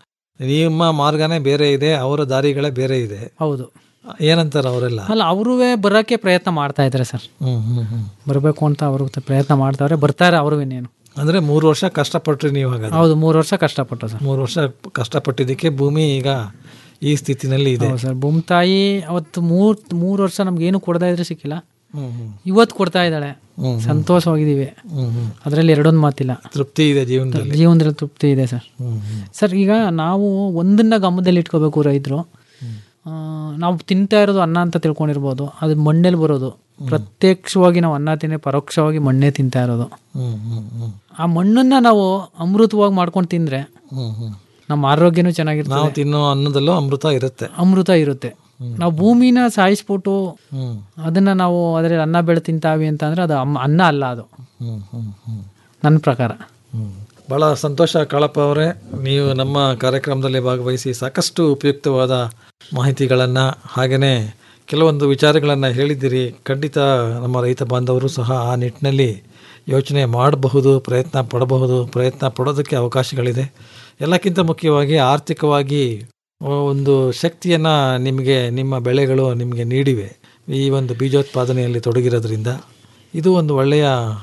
ನಿಮ್ಮ ಮಾರ್ಗನೇ ಬೇರೆ ಇದೆ ಅವರ ದಾರಿಗಳೇ ಬೇರೆ ಇದೆ ಹೌದು ಏನಂತಾರೆ ಅವರೆಲ್ಲ ಅಲ್ಲ ಅವರೂ ಬರೋಕ್ಕೆ ಪ್ರಯತ್ನ ಮಾಡ್ತಾ ಇದ್ದಾರೆ ಸರ್ ಹ್ಮ್ ಹ್ಮ್ ಹ್ಮ್ ಬರಬೇಕು ಅಂತ ಅವರು ಪ್ರಯತ್ನ ಮಾಡ್ತಾವ್ರೆ ಬರ್ತಾರೆ ಅವರು ಇನ್ನೇನು ಅಂದ್ರೆ ಮೂರು ವರ್ಷ ಕಷ್ಟಪಟ್ರಿ ನೀವು ಹಾಗಾದ್ರೆ ಹೌದು ಮೂರು ವರ್ಷ ಕಷ್ಟಪಟ್ಟು ಸರ್ ಮೂರು ವರ್ಷ ಕಷ್ಟಪಟ್ಟಿದ್ದಕ್ಕೆ ಭೂಮಿ ಈಗ ಈ ಸ್ಥಿತಿನಲ್ಲಿ ಇದೆ ಹೌದು ಸರ್ ಭೂಮ್ತಾಯಿ ಅವತ್ತು ಮೂರ್ ಮೂರು ವರ್ಷ ನಮ್ಗೆ ಏನು ಕೊಡದೇ ಇದ್ರೆ ಸಿಕ್ಕಿಲ್ಲ ಹ್ಮ್ ಹ್ಮ್ ಇವತ್ತು ಕೊಡ್ತಾ ಇದ್ದಾಳೆ ಹ್ಮ್. ಸಂತೋಷವಾಗಿದ್ದೀವಿ ಹ್ಮ್ ಹ್ಮ್ ಅದರಲ್ಲಿ ಎರಡೊಂದು ಮಾತಿಲ್ಲ ತೃಪ್ತಿ ಇದೆ ಜೀವನದಲ್ಲಿ ಜೀವನದಲ್ಲಿ ತೃಪ್ತಿ ಇದೆ ಸರ್ ಹ್ಮ್ ಹ್ಮ್ ಸರ್ ಈಗ ನಾವು ಒಂದನ್ನ ಗಮನದಲ್ಲಿ ಇಟ್ಕೋಬೇಕು ರೈತರು ಆ, ನಾವು ತಿಂತಾ ಇರೋದು ಅನ್ನ ಅಂತ ತಿಳ್ಕೊಂಡಿರ್ಬೋದು ಅದು ಮಣ್ಣಲ್ಲಿ ಬರೋದು ಪ್ರತ್ಯಕ್ಷವಾಗಿ ನಾವು ಅನ್ನ ತಿನ್ನೇ ಪರೋಕ್ಷವಾಗಿ ಮಣ್ಣೇ ತಿಂತಾ ಇರೋದು ಹ್ಮ್ ಹ್ಮ್ ಹ್ಮ್ ಆ ಮಣ್ಣನ್ನ ನಾವು ಅಮೃತವಾಗಿ ಮಾಡ್ಕೊಂಡು ತಿಂದ್ರೆ ಹ್ಮ್ ಹ್ಮ್ ನಮ್ಮ ಆರೋಗ್ಯನೂ ಚೆನ್ನಾಗಿರ್ತದೆ ನಾವು ತಿನ್ನೋ ಅನ್ನದಲ್ಲೂ ಅಮೃತ ಇರುತ್ತೆ ಅಮೃತ ಇರುತ್ತೆ ನಾವು ಭೂಮಿನ ಸಾಯಿಸ್ಬಿಟ್ಟು ಹ್ಮ್ ಅದನ್ನ ನಾವು ಅದರಲ್ಲಿ ಅನ್ನ ಬೆಳೆ ತಿಂತಾವಿ ಅಂತ ಅಂದ್ರೆ ಅದು ಅಮ್ಮ- ಅನ್ನ ಅಲ್ಲ ಅದು ಹ್ಮ್ ಹ್ಮ್ ಹ್ಮ್ ನನ್ನ ಪ್ರಕಾರ ಹ್ಮ್. ಬಹಳ ಸಂತೋಷ ಕಾಳಪ್ಪ ಅವರೇ ನೀವು ನಮ್ಮ ಕಾರ್ಯಕ್ರಮದಲ್ಲಿ ಭಾಗವಹಿಸಿ ಸಾಕಷ್ಟು ಉಪಯುಕ್ತವಾದ ಮಾಹಿತಿಗಳನ್ನು ಹಾಗೆಯೇ ಕೆಲವೊಂದು ವಿಚಾರಗಳನ್ನು ಹೇಳಿದ್ದೀರಿ ಖಂಡಿತ ನಮ್ಮ ರೈತ ಬಾಂಧವರು ಸಹ ಆ ನಿಟ್ಟಿನಲ್ಲಿ ಯೋಚನೆ ಮಾಡಬಹುದು ಪ್ರಯತ್ನ ಪಡಬಹುದು ಪ್ರಯತ್ನ ಪಡೋದಕ್ಕೆ ಅವಕಾಶಗಳಿದೆ ಎಲ್ಲಕ್ಕಿಂತ ಮುಖ್ಯವಾಗಿ ಆರ್ಥಿಕವಾಗಿ ಒಂದು ಶಕ್ತಿಯನ್ನು ನಿಮಗೆ ನಿಮ್ಮ ಬೆಳೆಗಳು ನಿಮಗೆ ನೀಡಿವೆ ಈ ಒಂದು ಬೀಜೋತ್ಪಾದನೆಯಲ್ಲಿ ತೊಡಗಿರೋದ್ರಿಂದ ಇದು ಒಂದು ಒಳ್ಳೆಯ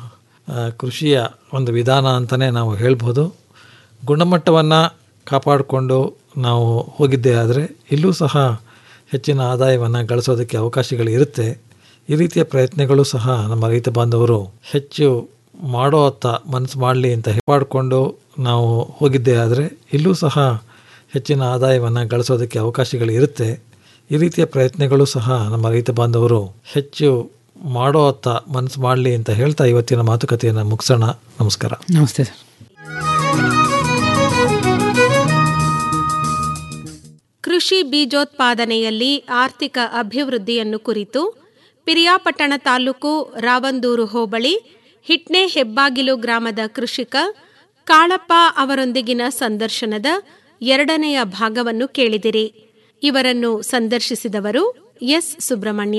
ಆ, ಕೃಷಿಯ ಒಂದು ವಿಧಾನ ಅಂತಲೇ ನಾವು ಹೇಳ್ಬೋದು ಗುಣಮಟ್ಟವನ್ನು ಕಾಪಾಡಿಕೊಂಡು ನಾವು ಹೋಗಿದ್ದೇ ಆದರೆ ಇಲ್ಲೂ ಸಹ ಹೆಚ್ಚಿನ ಆದಾಯವನ್ನು ಗಳಿಸೋದಕ್ಕೆ ಅವಕಾಶಗಳು ಇರುತ್ತೆ ಈ ರೀತಿಯ ಪ್ರಯತ್ನಗಳು ಸಹ ನಮ್ಮ ರೈತ ಬಾಂಧವರು ಹೆಚ್ಚು ಮಾಡೋ ಅತ್ತ ಮನಸ್ಸು ಮಾಡಲಿ ಅಂತ ಮಾಡಿಕೊಂಡು ನಾವು ಹೋಗಿದ್ದೇ ಆದರೆ ಇಲ್ಲೂ ಸಹ ಹೆಚ್ಚಿನ ಆದಾಯವನ್ನು ಗಳಿಸೋದಕ್ಕೆ ಅವಕಾಶಗಳು ಇರುತ್ತೆ ಈ ರೀತಿಯ ಪ್ರಯತ್ನಗಳು ಸಹ ನಮ್ಮ ರೈತ ಬಾಂಧವರು ಹೆಚ್ಚು ಮಾಡೋ ಅತ್ತ ಮನಸ್ಸು ಮಾಡಲಿ ಅಂತ ಹೇಳ್ತಾ ಇವತ್ತಿನ ಮಾತುಕತೆಯನ್ನು ಮುಗಿಸೋಣ ನಮಸ್ಕಾರ ನಮಸ್ತೆ ಸರ್ ಕೃಷಿ ಬೀಜೋತ್ಪಾದನೆಯಲ್ಲಿ ಆರ್ಥಿಕ ಅಭಿವೃದ್ಧಿಯನ್ನು ಕುರಿತು ಪಿರಿಯಾಪಟ್ಟಣ ತಾಲೂಕು ರಾವಂದೂರು ಹೋಬಳಿ ಹಿಟ್ನೆ ಹೆಬ್ಬಾಗಿಲು ಗ್ರಾಮದ ಕೃಷಿಕ ಕಾಳಪ್ಪ ಅವರೊಂದಿಗಿನ ಸಂದರ್ಶನದ ಎರಡನೆಯ ಭಾಗವನ್ನು ಕೇಳಿದಿರಿ ಇವರನ್ನು ಸಂದರ್ಶಿಸಿದವರು ಎಸ್ ಸುಬ್ರಹ್ಮಣ್ಯ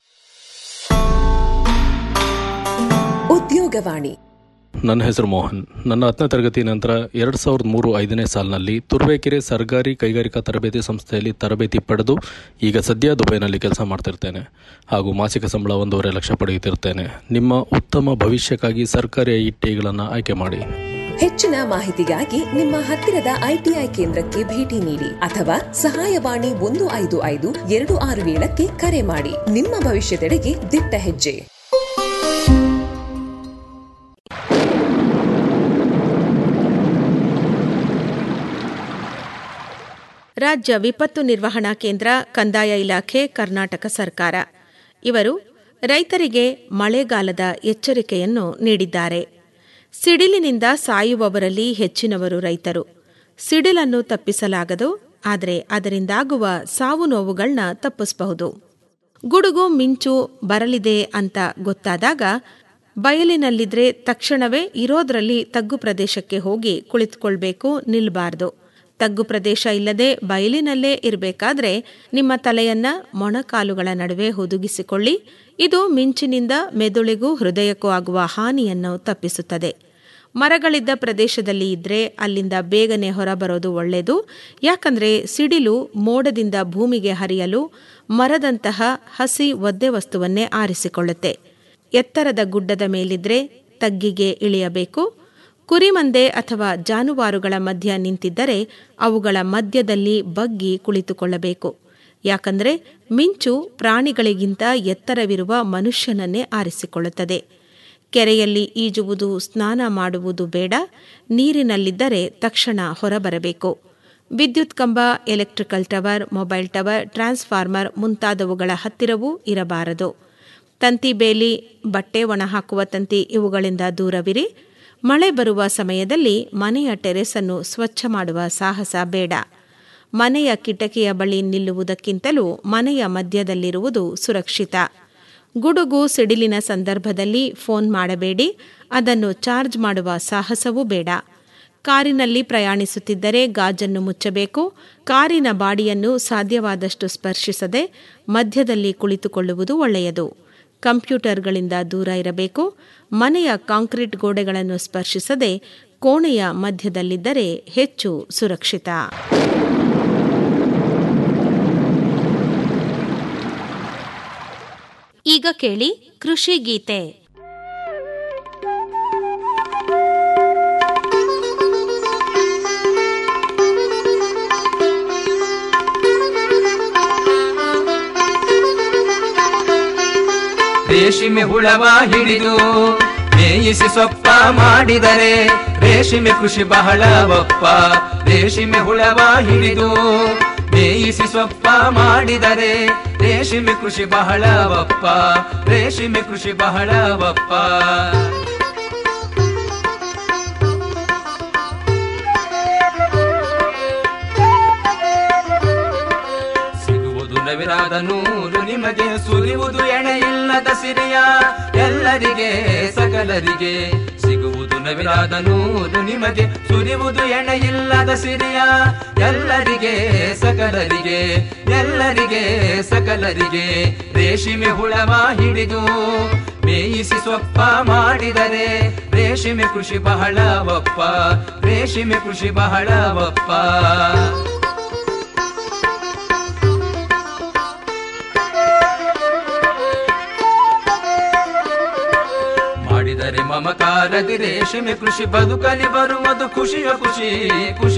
ಉದ್ಯೋಗವಾಣಿ ನನ್ನ ಹೆಸರು ಮೋಹನ್ ನನ್ನ ಹತ್ತನೇ ತರಗತಿ ನಂತರ ಎರಡು ಸಾವಿರದ ಮೂರು ಐದನೇ ಸಾಲಿನಲ್ಲಿ ತುರುವೇಕೆರೆ ಸರ್ಕಾರಿ ಕೈಗಾರಿಕಾ ತರಬೇತಿ ಸಂಸ್ಥೆಯಲ್ಲಿ ತರಬೇತಿ ಪಡೆದು ಈಗ ಸದ್ಯ ದುಬೈನಲ್ಲಿ ಕೆಲಸ ಮಾಡ್ತಿರ್ತೇನೆ ಹಾಗೂ ಮಾಸಿಕ ಸಂಬಳ ಒಂದೂವರೆ ಲಕ್ಷ ಪಡೆಯುತ್ತಿರ್ತೇನೆ ನಿಮ್ಮ ಉತ್ತಮ ಭವಿಷ್ಯಕ್ಕಾಗಿ ಸರ್ಕಾರಿ ಐ ಟಿಗಳನ್ನು ಆಯ್ಕೆ ಮಾಡಿ ಹೆಚ್ಚಿನ ಮಾಹಿತಿಗಾಗಿ ನಿಮ್ಮ ಹತ್ತಿರದ ಐಟಿಐ ಕೇಂದ್ರಕ್ಕೆ ಭೇಟಿ ನೀಡಿ ಅಥವಾ ಸಹಾಯವಾಣಿ ಒಂದು ಐದು ಐದು ಎರಡು ಆರು ಏಳಕ್ಕೆ ಕರೆ ಮಾಡಿ ನಿಮ್ಮ ಭವಿಷ್ಯದೆಡೆಗೆ ದಿಟ್ಟ ಹೆಜ್ಜೆ ರಾಜ್ಯ ವಿಪತ್ತು ನಿರ್ವಹಣಾ ಕೇಂದ್ರ ಕಂದಾಯ ಇಲಾಖೆ ಕರ್ನಾಟಕ ಸರ್ಕಾರ ಇವರು ರೈತರಿಗೆ ಮಳೆಗಾಲದ ಎಚ್ಚರಿಕೆಯನ್ನು ನೀಡಿದ್ದಾರೆ ಸಿಡಿಲಿನಿಂದ ಸಾಯುವವರಲ್ಲಿ ಹೆಚ್ಚಿನವರು ರೈತರು ಸಿಡಿಲನ್ನು ತಪ್ಪಿಸಲಾಗದು ಆದರೆ ಅದರಿಂದಾಗುವ ಸಾವು ನೋವುಗಳನ್ನ ತಪ್ಪಿಸಬಹುದು ಗುಡುಗು ಮಿಂಚು ಬರಲಿದೆ ಅಂತ ಗೊತ್ತಾದಾಗ ಬಯಲಿನಲ್ಲಿದ್ರೆ ತಕ್ಷಣವೇ ಇರೋದ್ರಲ್ಲಿ ತಗ್ಗು ಪ್ರದೇಶಕ್ಕೆ ಹೋಗಿ ಕುಳಿತುಕೊಳ್ಬೇಕು ನಿಲ್ಬಾರ್ದು ತಗ್ಗು ಪ್ರದೇಶ ಇಲ್ಲದೆ ಬಯಲಿನಲ್ಲೇ ಇರಬೇಕಾದ್ರೆ ನಿಮ್ಮ ತಲೆಯನ್ನ ಮೊಣಕಾಲುಗಳ ನಡುವೆ ಹುದುಗಿಸಿಕೊಳ್ಳಿ ಇದು ಮಿಂಚಿನಿಂದ ಮೆದುಳಿಗೂ ಹೃದಯಕ್ಕೂ ಆಗುವ ಹಾನಿಯನ್ನು ತಪ್ಪಿಸುತ್ತದೆ ಮರಗಳಿದ್ದ ಪ್ರದೇಶದಲ್ಲಿ ಇದ್ರೆ ಅಲ್ಲಿಂದ ಬೇಗನೆ ಹೊರಬರೋದು ಒಳ್ಳೆಯದು ಯಾಕಂದ್ರೆ ಸಿಡಿಲು ಮೋಡದಿಂದ ಭೂಮಿಗೆ ಹರಿಯಲು ಮರದಂತಹ ಹಸಿ ಒದ್ದೆ ವಸ್ತುವನ್ನೇ ಆರಿಸಿಕೊಳ್ಳುತ್ತೆ ಎತ್ತರದ ಗುಡ್ಡದ ಮೇಲಿದ್ರೆ ತಗ್ಗಿಗೆ ಇಳಿಯಬೇಕು ಕುರಿಮಂದೆ ಅಥವಾ ಜಾನುವಾರುಗಳ ಮಧ್ಯ ನಿಂತಿದ್ದರೆ ಅವುಗಳ ಮಧ್ಯದಲ್ಲಿ ಬಗ್ಗಿ ಕುಳಿತುಕೊಳ್ಳಬೇಕು ಯಾಕಂದ್ರೆ ಮಿಂಚು ಪ್ರಾಣಿಗಳಿಗಿಂತ ಎತ್ತರವಿರುವ ಮನುಷ್ಯನನ್ನೇ ಆರಿಸಿಕೊಳ್ಳುತ್ತದೆ ಕೆರೆಯಲ್ಲಿ ಈಜುವುದು ಸ್ನಾನ ಮಾಡುವುದು ಬೇಡ ನೀರಿನಲ್ಲಿದ್ದರೆ ತಕ್ಷಣ ಹೊರಬರಬೇಕು ವಿದ್ಯುತ್ ಕಂಬ electrical tower mobile tower transformer ಮುಂತಾದವುಗಳ ಹತ್ತಿರವೂ ಇರಬಾರದು ತಂತಿ ಬೇಲಿ ಬಟ್ಟೆ ಒಣಹಾಕುವ ತಂತಿ ಇವುಗಳಿಂದ ದೂರವಿರಿ ಮಳೆ ಬರುವ ಸಮಯದಲ್ಲಿ ಮನೆಯ ಟೆರೆಸನ್ನು ಸ್ವಚ್ಛ ಮಾಡುವ ಸಾಹಸ ಬೇಡ ಮನೆಯ ಕಿಟಕಿಯ ಬಳಿ ನಿಲ್ಲುವುದಕ್ಕಿಂತಲೂ ಮನೆಯ ಮಧ್ಯದಲ್ಲಿರುವುದು ಸುರಕ್ಷಿತ ಗುಡುಗು ಸಿಡಿಲಿನ ಸಂದರ್ಭದಲ್ಲಿ ಫೋನ್ ಮಾಡಬೇಡಿ ಅದನ್ನು ಚಾರ್ಜ್ ಮಾಡುವ ಸಾಹಸವೂ ಬೇಡ ಕಾರಿನಲ್ಲಿ ಪ್ರಯಾಣಿಸುತ್ತಿದ್ದರೆ ಗಾಜನ್ನು ಮುಚ್ಚಬೇಕು ಕಾರಿನ ಬಾಡಿಯನ್ನು ಸಾಧ್ಯವಾದಷ್ಟು ಸ್ಪರ್ಶಿಸದೆ ಮಧ್ಯದಲ್ಲಿ ಕುಳಿತುಕೊಳ್ಳುವುದು ಒಳ್ಳೆಯದು ಕಂಪ್ಯೂಟರ್ಗಳಿಂದ ದೂರ ಇರಬೇಕು ಮನೆಯ ಕಾಂಕ್ರೀಟ್ ಗೋಡೆಗಳನ್ನು ಸ್ಪರ್ಶಿಸದೆ ಕೋಣೆಯ ಮಧ್ಯದಲ್ಲಿದ್ದರೆ ಹೆಚ್ಚು ಸುರಕ್ಷಿತ ಈಗ ಕೇಳಿ ಕೃಷಿ ಗೀತೆ ರೇಷ್ಮೆ ಹುಳವ ಹಿಡಿದು ಮೇಯಿಸಿ ಸೊಪ್ಪ ಮಾಡಿದರೆ ರೇಷ್ಮೆ ಕೃಷಿ ಬಹಳ ಒಪ್ಪ ರೇಷ್ಮೆ ಹುಳವ ಹಿಡಿದು ಮೇಯಿಸಿ ಸೊಪ್ಪ ಮಾಡಿದರೆ ರೇಷ್ಮೆ ಕೃಷಿ ಬಹಳ ಒಪ್ಪ ರೇಷ್ಮೆ ಕೃಷಿ ಬಹಳ ಒಪ್ಪ ಸಿಗುವುದು ನವಿರಾದ ನೂರು ನಿಮಗೆ ಸುರಿಯುವುದು ಎಣೆ ಇಲ್ಲದ ಸಿರಿಯ ಎಲ್ಲರಿಗೆ ಸಕಲರಿಗೆ ಸಿಗುವುದು ನವಿರಾದ ನೂರು ನಿಮಗೆ ಸುರಿಯುವುದು ಎಣೆ ಇಲ್ಲದ ಸಿರಿಯ ಎಲ್ಲರಿಗೆ ಸಕಲರಿಗೆ ಎಲ್ಲರಿಗೆ ಸಕಲರಿಗೆ ರೇಷ್ಮೆ ಹುಳವ ಹಿಡಿದು ಮೇಯಿಸಿ ಸೊಪ್ಪ ಮಾಡಿದರೆ ರೇಷ್ಮೆ ಕೃಷಿ ಬಹಳ ಒಪ್ಪ ರೇಷ್ಮೆ ಕೃಷಿ ಬಹಳ ಒಪ್ಪ ಮಾಡಿದರೆ ಮಮಕಾರದಿ ರೇಷ್ಮೆ ಕೃಷಿ ಬದುಕಲಿ ಬರುವುದು ಖುಷಿಯ ಖುಷಿ ಖುಷಿ